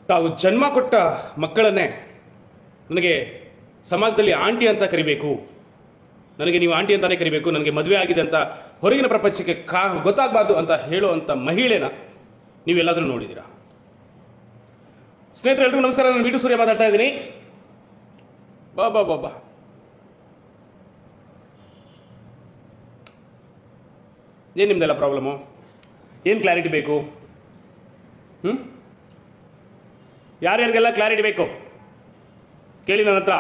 ತಾವು ಜನ್ಮ ಕೊಟ್ಟ ಮಕ್ಕಳನ್ನೇ ನನಗೆ ಸಮಾಜದಲ್ಲಿ ಆಂಟಿ ಅಂತ ಕರಿಬೇಕು ನನಗೆ ನೀವು ಆಂಟಿ ಅಂತಾನೆ ಕರಿಬೇಕು ನನಗೆ ಮದುವೆ ಆಗಿದೆ ಅಂತ ಹೊರಗಿನ ಪ್ರಪಂಚಕ್ಕೆ ಕಾ ಗೊತ್ತಾಗಬಾರ್ದು ಅಂತ ಹೇಳುವಂಥ ಮಹಿಳೆನ ನೀವೆಲ್ಲಾದರೂ ನೋಡಿದ್ದೀರಾ ಸ್ನೇಹಿತರೆ ಎಲ್ರಿಗೂ ನಮಸ್ಕಾರ ನಾನು ವೀಟು ಸೂರ್ಯ ಮಾತಾಡ್ತಾ ಇದ್ದೀನಿ ಬಾ ಬಾ ಬಾ ಬಾ ಏನು ನಿಮ್ದೆಲ್ಲ ಪ್ರಾಬ್ಲಮ್ಮು ಏನು ಕ್ಲಾರಿಟಿ ಬೇಕು ಹ್ಞೂ ಯಾರ್ಯಾರಿಗೆಲ್ಲ ಕ್ಲಾರಿಟಿ ಬೇಕು ಕೇಳಿ ನನ್ನ ಹತ್ರ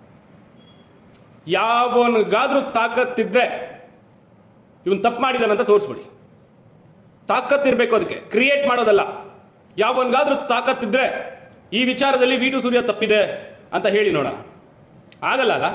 ಯಾವನಿಗಾದ್ರೂ ತಾಕತ್ತಿದ್ರೆ ಇವನ್ ತಪ್ಪು ಮಾಡಿದಾನಂತ ತೋರಿಸ್ಬಿಡಿ ತಾಕತ್ತಿರ್ಬೇಕು ಅದಕ್ಕೆ ಕ್ರಿಯೇಟ್ ಮಾಡೋದಲ್ಲ ಯಾವನ್ಗಾದ್ರೂ ತಾಕತ್ತಿದ್ರೆ ಈ ವಿಚಾರದಲ್ಲಿ ವೀಟು ಸೂರ್ಯ ತಪ್ಪಿದೆ ಅಂತ ಹೇಳಿ ನೋಡೋಣ ಆಗಲ್ಲ ಅಲ್ಲ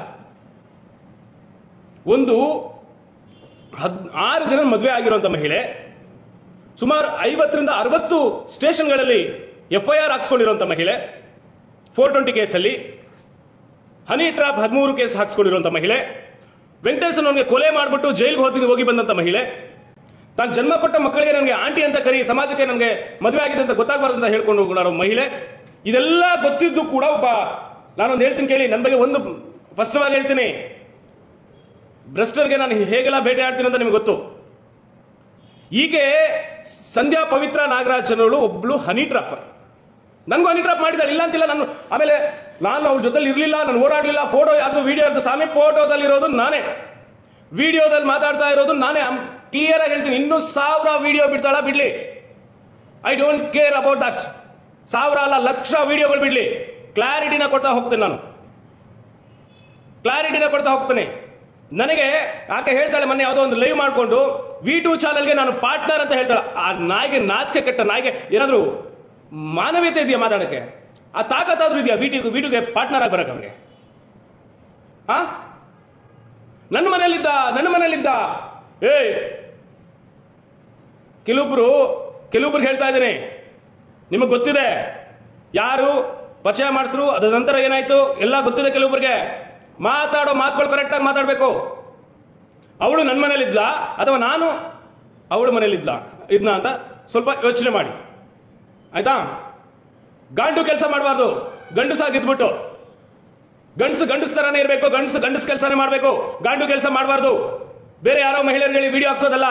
ಒಂದು ಹದ್ ಆರು ಜನ ಮದುವೆ ಆಗಿರುವಂಥ ಮಹಿಳೆ ಸುಮಾರು ಐವತ್ತರಿಂದ ಅರವತ್ತು ಸ್ಟೇಷನ್ಗಳಲ್ಲಿ ಎಫ್ ಐ ಆರ್ ಹಾಕ್ಸ್ಕೊಂಡಿರುವಂಥ ಮಹಿಳೆ ಫೋರ್ ಟ್ವೆಂಟಿ ಕೇಸಲ್ಲಿ ಹನಿ ಟ್ರಾಪ್ ಹದಿಮೂರು ಕೇಸ್ ಹಾಕ್ಸ್ಕೊಂಡಿರುವಂಥ ಮಹಿಳೆ ವೆಂಕಟೇಶನ್ ಅವನಿಗೆ ಕೊಲೆ ಮಾಡಿಬಿಟ್ಟು ಜೈಲಿಗೆ ಹೋಗಿ ಹೋಗಿ ಬಂದಂಥ ಮಹಿಳೆ ತಾನು ಜನ್ಮ ಕೊಟ್ಟ ಮಕ್ಕಳಿಗೆ ನನಗೆ ಆಂಟಿ ಅಂತ ಕರಿ ಸಮಾಜಕ್ಕೆ ನನಗೆ ಮದುವೆ ಆಗಿದೆ ಅಂತ ಗೊತ್ತಾಗಬಾರ್ದು ಅಂತ ಹೇಳ್ಕೊಂಡು ಹೋಗೋಣ ಮಹಿಳೆ ಇದೆಲ್ಲ ಗೊತ್ತಿದ್ದು ಕೂಡ ಒಬ್ಬ ನಾನೊಂದು ಹೇಳ್ತೀನಿ ಕೇಳಿ ನನ್ನ ಬಗ್ಗೆ ಒಂದು ಸ್ಪಷ್ಟವಾಗಿ ಹೇಳ್ತೀನಿ ಭ್ರಷ್ಟರಿಗೆ ನಾನು ಹೇಗೆಲ್ಲ ಬೇಟೆ ಆಡ್ತೀನಿ ಅಂತ ನಿಮ್ಗೆ ಗೊತ್ತು ಹೀಗೆ ಸಂಧ್ಯಾ ಪವಿತ್ರ ನಾಗರಾಜ್ ಅನ್ನೋಳು ಒಬ್ಳು ಹನಿ ಟ್ರಾಪ್ ನನಗೂ ಹನಿ ಟ್ರಾಪ್ ಮಾಡಿದಾಳೆ ಇಲ್ಲ ಅಂತಿಲ್ಲ ನಾನು ಆಮೇಲೆ ನಾನು ಅವ್ರ ಜೊತೆಲಿ ಇರಲಿಲ್ಲ ನಾನು ಓಡಾಡಲಿಲ್ಲ ಫೋಟೋ ಯಾರ್ದು ವಿಡಿಯೋ ಇರೋದು ಸ್ವಾಮಿ ಫೋಟೋದಲ್ಲಿ ಇರೋದು ನಾನೇ ವಿಡಿಯೋದಲ್ಲಿ ಮಾತಾಡ್ತಾ ಇರೋದು ನಾನೇ ಕ್ಲಿಯರ್ ಆಗಿ ಹೇಳ್ತೀನಿ ಇನ್ನೂ ಸಾವಿರ ವಿಡಿಯೋ ಬಿಡ್ತಾಳ ಬಿಡ್ಲಿ I don't care about that ಸಾವಿರ ಅಲ್ಲ ಲಕ್ಷ ವಿಡಿಯೋಗಳು ಬಿಡ್ಲಿ ಕ್ಲಾರಿಟಿನ ಕೊಡ್ತಾ ಹೋಗ್ತೀನಿ ನಾನು ಕ್ಲಾರಿಟಿನ ಕೊಡ್ತಾ ಹೋಗ್ತೇನೆ ನನಗೆ ಆಕೆ ಹೇಳ್ತಾಳೆ ಮೊನ್ನೆ ಯಾವುದೋ ಒಂದು ಲೈವ್ ಮಾಡಿಕೊಂಡು ವಿ ಟೂ ಚಾನಲ್ಗೆ ನಾನು ಪಾರ್ಟ್ನರ್ ಅಂತ ಹೇಳ್ತಾಳೆ ಆ ನಾಯಿಗೆ ನಾಚಿಕೆ ಕೆಟ್ಟ ನಾಯಿಗೆ ಏನಾದರೂ ಮಾನವೀಯತೆ ಇದೆಯಾ ಮಾತಾಡಕ್ಕೆ ಆ ತಾಕತ್ತಾದ್ರೂ ಇದೆಯಾ ವಿ ಟಿ ವಿ ಟುಗೆ ಪಾರ್ಟ್ನರ್ ಆಗಿ ಬರಕ್ಕೆ ಅವ್ರಿಗೆ ಆ ನನ್ನ ಮನೆಯಲ್ಲಿದ್ದ ನನ್ನ ಮನೆಯಲ್ಲಿದ್ದ ಏಯ್ ಕೆಲವೊಬ್ರು ಕೆಲವೊಬ್ರಿಗೆ ಹೇಳ್ತಾ ಇದ್ದೀನಿ ನಿಮಗೆ ಗೊತ್ತಿದೆ ಯಾರು ಪರಿಚಯ ಮಾಡಿಸಿದ್ರು ಅದ ನಂತರ ಏನಾಯ್ತು ಎಲ್ಲ ಗೊತ್ತಿದೆ ಕೆಲವೊಬ್ಬರಿಗೆ ಮಾತಾಡೋ ಮಾತುಗಳು ಕರೆಕ್ಟಾಗಿ ಮಾತಾಡಬೇಕು ಅವಳು ನನ್ನ ಮನೇಲಿದ್ಲ ಅಥವಾ ನಾನು ಅವಳ ಮನೇಲಿದ್ಲ ಇದನ್ನ ಅಂತ ಸ್ವಲ್ಪ ಯೋಚನೆ ಮಾಡಿ ಆಯ್ತಾ ಗಾಂಡು ಕೆಲಸ ಮಾಡಬಾರ್ದು ಗಂಡಸಾಗಿದ್ಬಿಟ್ಟು ಗಂಡಸು ಗಂಡಸ್ ತರಾನೇ ಇರಬೇಕು ಗಂಡಸು ಗಂಡಸ್ ಕೆಲಸನೇ ಮಾಡಬೇಕು ಗಾಂಡು ಕೆಲಸ ಮಾಡಬಾರ್ದು ಬೇರೆ ಯಾರೋ ಮಹಿಳೆಯರುಗಳಿಗೆ ವಿಡಿಯೋ ಹಾಕ್ಸೋದಲ್ಲ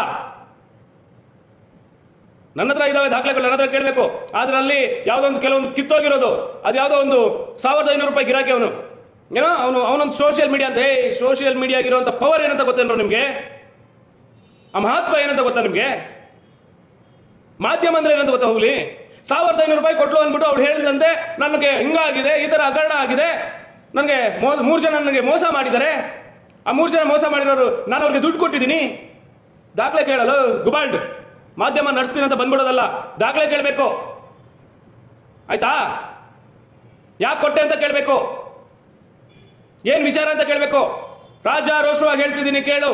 ನನ್ನ ಹತ್ರ ಇದಾವೆ ದಾಖಲೆಗಳು ನನ್ನ ಹತ್ರ ಕೇಳಬೇಕು ಆದ್ರೆ ಅಲ್ಲಿ ಯಾವುದೋ ಒಂದು ಕೆಲವೊಂದು ಕಿತ್ತೋಗಿರೋದು ಅದು ಯಾವುದೋ ಒಂದು ಸಾವಿರದ ಐನೂರು ರೂಪಾಯಿ ಗಿರಾಕಿ ಅವನು ಏನೋ ಅವನು ಅವನೊಂದು ಸೋಷಿಯಲ್ ಮೀಡಿಯಾ ಅಂತ ಏ ಸೋಷಿಯಲ್ ಮೀಡಿಯಾಗಿರುವಂತ ಪವರ್ ಏನಂತ ಗೊತ್ತೇನ್ರೋ ನಿಮಗೆ ಆ ಮಹತ್ವ ಏನಂತ ಗೊತ್ತಾ ನಿಮಗೆ ಮಾಧ್ಯಮ ಅಂದ್ರೆ ಏನಂತ ಗೊತ್ತಾ ಹೋಗ್ಲಿ ಸಾವಿರದ ಐನೂರು ರೂಪಾಯಿ ಕೊಟ್ಲು ಅಂದ್ಬಿಟ್ಟು ಅವ್ಳು ಹೇಳಿದಂತೆ ನನಗೆ ಹಿಂಗಾಗಿದೆ ಈ ತರ ಹಗರಣ ಆಗಿದೆ ನನಗೆ ಮೂರು ಜನ ನನಗೆ ಮೋಸ ಮಾಡಿದ್ದಾರೆ ಆ ಮೂರು ಜನ ಮೋಸ ಮಾಡಿರೋರು ನಾನು ಅವ್ರಿಗೆ ದುಡ್ಡು ಕೊಟ್ಟಿದ್ದೀನಿ ದಾಖಲೆ ಕೇಳಲು ಗುಬಾಲ್ಡ್ ಮಾಧ್ಯಮ ನಡೆಸ್ತೀನಿ ಅಂತ ಬಂದ್ಬಿಡೋದಲ್ಲ ದಾಖಲೆ ಕೇಳಬೇಕು ಆಯ್ತಾ ಯಾಕೆ ಕೊಟ್ಟೆ ಅಂತ ಕೇಳಬೇಕು ಏನ್ ವಿಚಾರ ಅಂತ ಕೇಳಬೇಕು ರಾಜ ರೋಷವಾಗಿ ಹೇಳ್ತಿದ್ದೀನಿ ಕೇಳು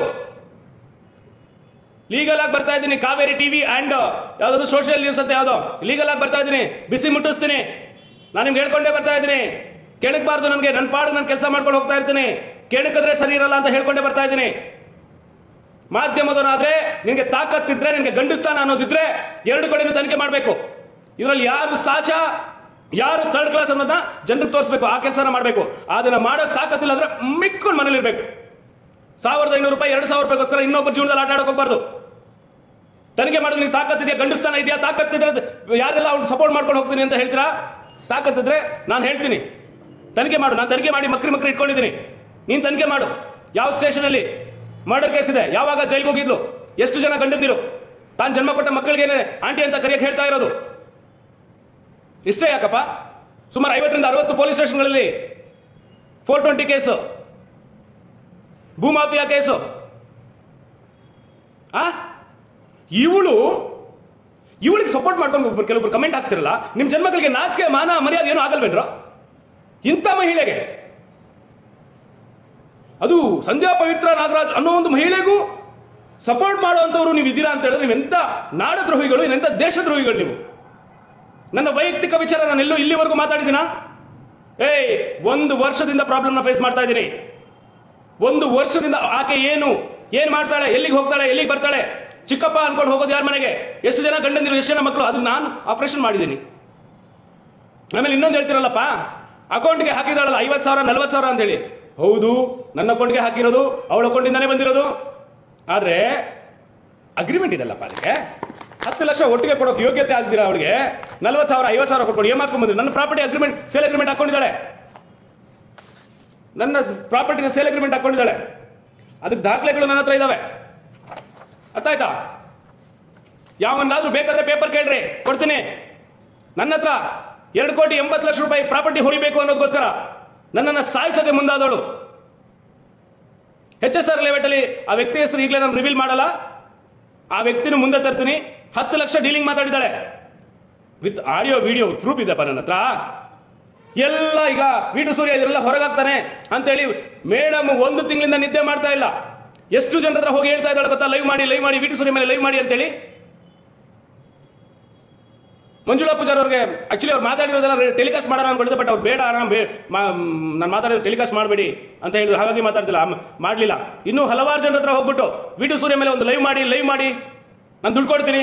ಲೀಗಲ್ ಆಗಿ ಬರ್ತಾ ಇದ್ದೀನಿ ಕಾವೇರಿ ಟಿವಿ ಅಂಡ್ ಯಾವ್ದಾದ್ರು ಸೋಷಿಯಲ್ ನ್ಯೂಸ್ ಅಂತ ಯಾವ್ದೋ ಲೀಗಲ್ ಆಗಿ ಬರ್ತಾ ಇದ್ದೀನಿ ಬಿಸಿ ಮುಟ್ಟಿಸ್ತೀನಿ ನಾನು ನಿಮ್ಗೆ ಹೇಳ್ಕೊಂಡೇ ಬರ್ತಾ ಇದ್ದೀನಿ ಕೆಣಕಬಾರ್ದು ನನಗೆ ನನ್ನ ಪಾಡು ನಾನು ಕೆಲಸ ಮಾಡ್ಕೊಂಡು ಹೋಗ್ತಾ ಇರ್ತೀನಿ ಕೆಣಕಿದ್ರೆ ಸರಿ ಇರಲ್ಲ ಅಂತ ಹೇಳ್ಕೊಂಡೇ ಬರ್ತಾ ಇದ್ದೀನಿ ಮಾಧ್ಯಮದವನಾದ್ರೆ ನಿನಗೆ ತಾಕತ್ತಿದ್ರೆ ನಿನಗೆ ಗಂಡಸ್ತಾನ ಅನ್ನೋದಿದ್ರೆ ಎರಡು ಕಡೆನೂ ತನಿಖೆ ಮಾಡಬೇಕು ಇದರಲ್ಲಿ ಯಾರು ಸಾಚ ಯಾರು ಥರ್ಡ್ ಕ್ಲಾಸ್ ಅನ್ನೋದನ್ನ ಜನರಿಗೆ ತೋರಿಸ್ಬೇಕು ಆ ಕೆಲಸನ ಮಾಡಬೇಕು ಅದನ್ನ ಮಾಡೋಕೆ ತಾಕತ್ತಿಲ್ಲ ಅಂದ್ರೆ ಮಿಕ್ಕೊಂಡು ಮನೇಲಿ ಇರಬೇಕು ಸಾವಿರದ ಐನೂರು ರೂಪಾಯಿ ಎರಡು ಸಾವಿರ ರೂಪಾಯಿಗೋಸ್ಕರ ಇನ್ನೊಬ್ಬರ ಜೀವನದಲ್ಲಿ ಆಟ ಆಡೋಕೆ ಹೋಗ್ಬಾರ್ದು ತನಿಖೆ ಮಾಡೋದು ನೀವು ತಾಕತ್ತಿದೆಯಾ ಗಂಡಸ್ತಾನ ಇದೆಯಾ ತಾಕತ್ತಿದ್ರೆ ಯಾರೆಲ್ಲ ಅವ್ನು ಸಪೋರ್ಟ್ ಮಾಡ್ಕೊಂಡು ಹೋಗ್ತೀನಿ ಅಂತ ಹೇಳ್ತೀರಾ ತಾಕತ್ತಿದ್ರೆ ನಾನು ಹೇಳ್ತೀನಿ ತನಿಖೆ ಮಾಡು ನಾನು ತನಿಖೆ ಮಾಡಿ ಮಕ್ರಿ ಮಕ್ರಿ ಇಟ್ಕೊಂಡಿದ್ದೀನಿ ನೀನು ತನಿಖೆ ಮಾಡು ಯಾವ ಸ್ಟೇಷನಲ್ಲಿ ಮರ್ಡರ್ ಕೇಸ್ ಇದೆ ಯಾವಾಗ ಜೈಲ್ಗೆ ಹೋಗಿದ್ಲು ಎಷ್ಟು ಜನ ಗಂಡಂದಿರು ತಾನು ಜನ್ಮ ಕೊಟ್ಟ ಮಕ್ಕಳಿಗೆ ಆಂಟಿ ಅಂತ ಕರೆಯಕ್ಕೆ ಹೇಳ್ತಾ ಇರೋದು ಇಷ್ಟೇ ಯಾಕಪ್ಪ ಸುಮಾರು ಐವತ್ತರಿಂದ ಅರವತ್ತು ಪೊಲೀಸ್ ಸ್ಟೇಷನ್ಗಳಲ್ಲಿ ಫೋರ್ ಟ್ವೆಂಟಿ ಕೇಸು ಭೂಮಾಫಿಯಾ ಕೇಸು ಆ ಇವಳು ಇವಳಿಗೆ ಸಪೋರ್ಟ್ ಮಾಡ್ಕೊಂಡು ಒಬ್ರು ಕೆಲವೊಬ್ರು ಕಮೆಂಟ್ ಹಾಕ್ತಿರಲ್ಲ ನಿಮ್ಮ ಜನ್ಮಗಳಿಗೆ ನಾಚಿಕೆ ಮಾನ ಮರ್ಯಾದೆ ಏನೂ ಆಗಲ್ವೇನ್ರ ಇಂಥ ಮಹಿಳೆಗೆ ಅದು ಸಂಧ್ಯಾ ಪವಿತ್ರ ನಾಗರಾಜ್ ಅನ್ನೋ ಒಂದು ಮಹಿಳೆಗೂ ಸಪೋರ್ಟ್ ಮಾಡುವಂಥವ್ರು ನೀವು ಇದ್ದೀರಾ ಅಂತ ಹೇಳಿದ್ರೆ ನೀವೆಂತ ನಾಡದ್ರೋಹಿಗಳು ಎಂತ ದೇಶದ್ರೋಹಿಗಳು ನೀವು ನನ್ನ ವೈಯಕ್ತಿಕ ವಿಚಾರ ನಾನು ಎಲ್ಲೂ ಇಲ್ಲಿವರೆಗೂ ಮಾತಾಡಿದ್ದೀನಾ ಏಯ್ ಒಂದು ವರ್ಷದಿಂದ ಪ್ರಾಬ್ಲಮ್ನ ಫೇಸ್ ಮಾಡ್ತಾ ಇದ್ದೀನಿ ಒಂದು ವರ್ಷದಿಂದ ಆಕೆ ಏನು ಏನ್ ಮಾಡ್ತಾಳೆ ಎಲ್ಲಿಗೆ ಹೋಗ್ತಾಳೆ ಎಲ್ಲಿಗೆ ಬರ್ತಾಳೆ ಚಿಕ್ಕಪ್ಪ ಅನ್ಕೊಂಡು ಹೋಗೋದು ಯಾರ ಮನೆಗೆ ಎಷ್ಟು ಜನ ಗಂಡಂದಿರು ಎಷ್ಟು ಜನ ಮಕ್ಕಳು ಅದನ್ನ ನಾನು ಆಪರೇಷನ್ ಮಾಡಿದ್ದೀನಿ ಆಮೇಲೆ ಇನ್ನೊಂದು ಹೇಳ್ತಿರಲ್ಲಪ್ಪ ಅಕೌಂಟ್ಗೆ ಹಾಕಿದಾಳಲ್ಲ ಐವತ್ತು ಸಾವಿರ ನಲ್ವತ್ತು ಸಾವಿರ ಅಂತೇಳಿ ಹೌದು ನನ್ನ ಅಕೌಂಟ್ಗೆ ಹಾಕಿರೋದು ಅವಳ ಅಕೌಂಟಿಂದಾನೇ ಬಂದಿರೋದು ಆದರೆ ಅಗ್ರಿಮೆಂಟ್ ಇದೆಲ್ಲಪ್ಪ ಅದಕ್ಕೆ ಹತ್ತು ಲಕ್ಷ ಒಟ್ಟಿಗೆ ಕೊಡೋಕೆ ಯೋಗ್ಯತೆ ಆಗ್ದಿರಾ ಅವಳಿಗೆ ನಲ್ವತ್ತು ಸಾವಿರ ಐವತ್ತು ಸಾವಿರ ಕೊಟ್ಕೊಂಡು ಏನ್ ಮಾಡ್ಕೊಂಡ್ ಬಂದ್ರಿ ನನ್ನ ಪ್ರಾಪರ್ಟಿ ಅಗ್ರಿಮೆಂಟ್ ಸೇಲ್ ಅಗ್ರಿಮೆಂಟ್ ಹಾಕೊಂಡಿದ್ದಾಳೆ ನನ್ನ ಪ್ರಾಪರ್ಟಿನ ಸೇಲ್ ಅಗ್ರಿಮೆಂಟ್ ಹಾಕೊಂಡಿದ್ದಾಳೆ ಅದಕ್ಕೆ ದಾಖಲೆಗಳು ನನ್ನ ಹತ್ರ ಇದಾವೆ ಅರ್ಥ ಆಯ್ತಾ ಯಾವನ್ನಾದ್ರೂ ಬೇಕಾದ್ರೆ ಪೇಪರ್ ಕೇಳ್ರಿ ಕೊಡ್ತೀನಿ ನನ್ನ ಹತ್ರ ಎರಡು ಕೋಟಿ ಎಂಬತ್ತು ಲಕ್ಷ ರೂಪಾಯಿ ಪ್ರಾಪರ್ಟಿ ಹೊಡಿಬೇಕು ಅನ್ನೋದಕ್ಕೋಸ್ಕರ ನನ್ನನ್ನು ಸಾಯಿಸೋದೆ ಮುಂದಾದವಳು ಎಚ್ ಎಸ್ ಆರ್ ಲೆವೆಟಲ್ಲಿ ಆ ವ್ಯಕ್ತಿ ಹೆಸರು ಈಗಲೇ ನಾನು ರಿವೀಲ್ ಮಾಡಲ್ಲ ಆ ವ್ಯಕ್ತಿನ ಮುಂದೆ ತರ್ತೀನಿ ಹತ್ತು ಲಕ್ಷ ಡೀಲಿಂಗ್ ಮಾತಾಡಿದ್ದಾಳೆ ವಿತ್ ಆಡಿಯೋ ವಿಡಿಯೋ ಪ್ರೂಫ್ ಇದೆಪ್ಪ ನನ್ನ ಹತ್ರ ಎಲ್ಲ ಈಗ ವೀಟು ಸೂರ್ಯ ಇದೆಲ್ಲ ಹೊರಗಾಗ್ತಾನೆ ಅಂತೇಳಿ ಮೇಡಮ್ ಒಂದು ತಿಂಗಳಿಂದ ನಿದ್ದೆ ಮಾಡ್ತಾ ಇಲ್ಲ ಎಷ್ಟು ಜನರ ಹತ್ರ ಹೋಗಿ ಹೇಳ್ತಾ ಇದ್ದಾಳೆ ಗೊತ್ತಾ ಲೈವ್ ಮಾಡಿ ಲೈವ್ ಮಾಡಿ ವೀಟು ಸೂರ್ಯ ಮೇಲೆ ಲೈವ್ ಮಾಡಿ ಅಂತೇಳಿ ಮಂಜುಳಾ ಪೂಜಾರ್ ಅವ್ರಿಗೆ ಆಕ್ಚುಲಿ ಅವ್ರು ಮಾತಾಡಿರೋದೆಲ್ಲ ಟೆಲಿಕಾಸ್ಟ್ ಮಾಡೋಣ ಅನ್ಕೊಂಡಿದ್ದೆ ಬಟ್ ಅವ್ರು ಬೇಡ ನಾನು ನಾನು ಮಾತಾಡಿರೋ ಟೆಲಿಕಾಸ್ಟ್ ಮಾಡಬೇಡಿ ಅಂತ ಹೇಳಿದ್ರು ಹಾಗಾಗಿ ಮಾತಾಡ್ತಿಲ್ಲ ಅಮ್ಮ ಮಾಡಲಿಲ್ಲ ಇನ್ನೂ ಹಲವಾರು ಜನರ ಹತ್ರ ಹೋಗ್ಬಿಟ್ಟು ವಿಡಿಯೋ ಸೂರ್ಯ ಮೇಲೆ ಒಂದು ಲೈವ್ ಮಾಡಿ ಲೈವ್ ಮಾಡಿ ನಾನು ದುಡ್ಡು ಕೊಡ್ತೀನಿ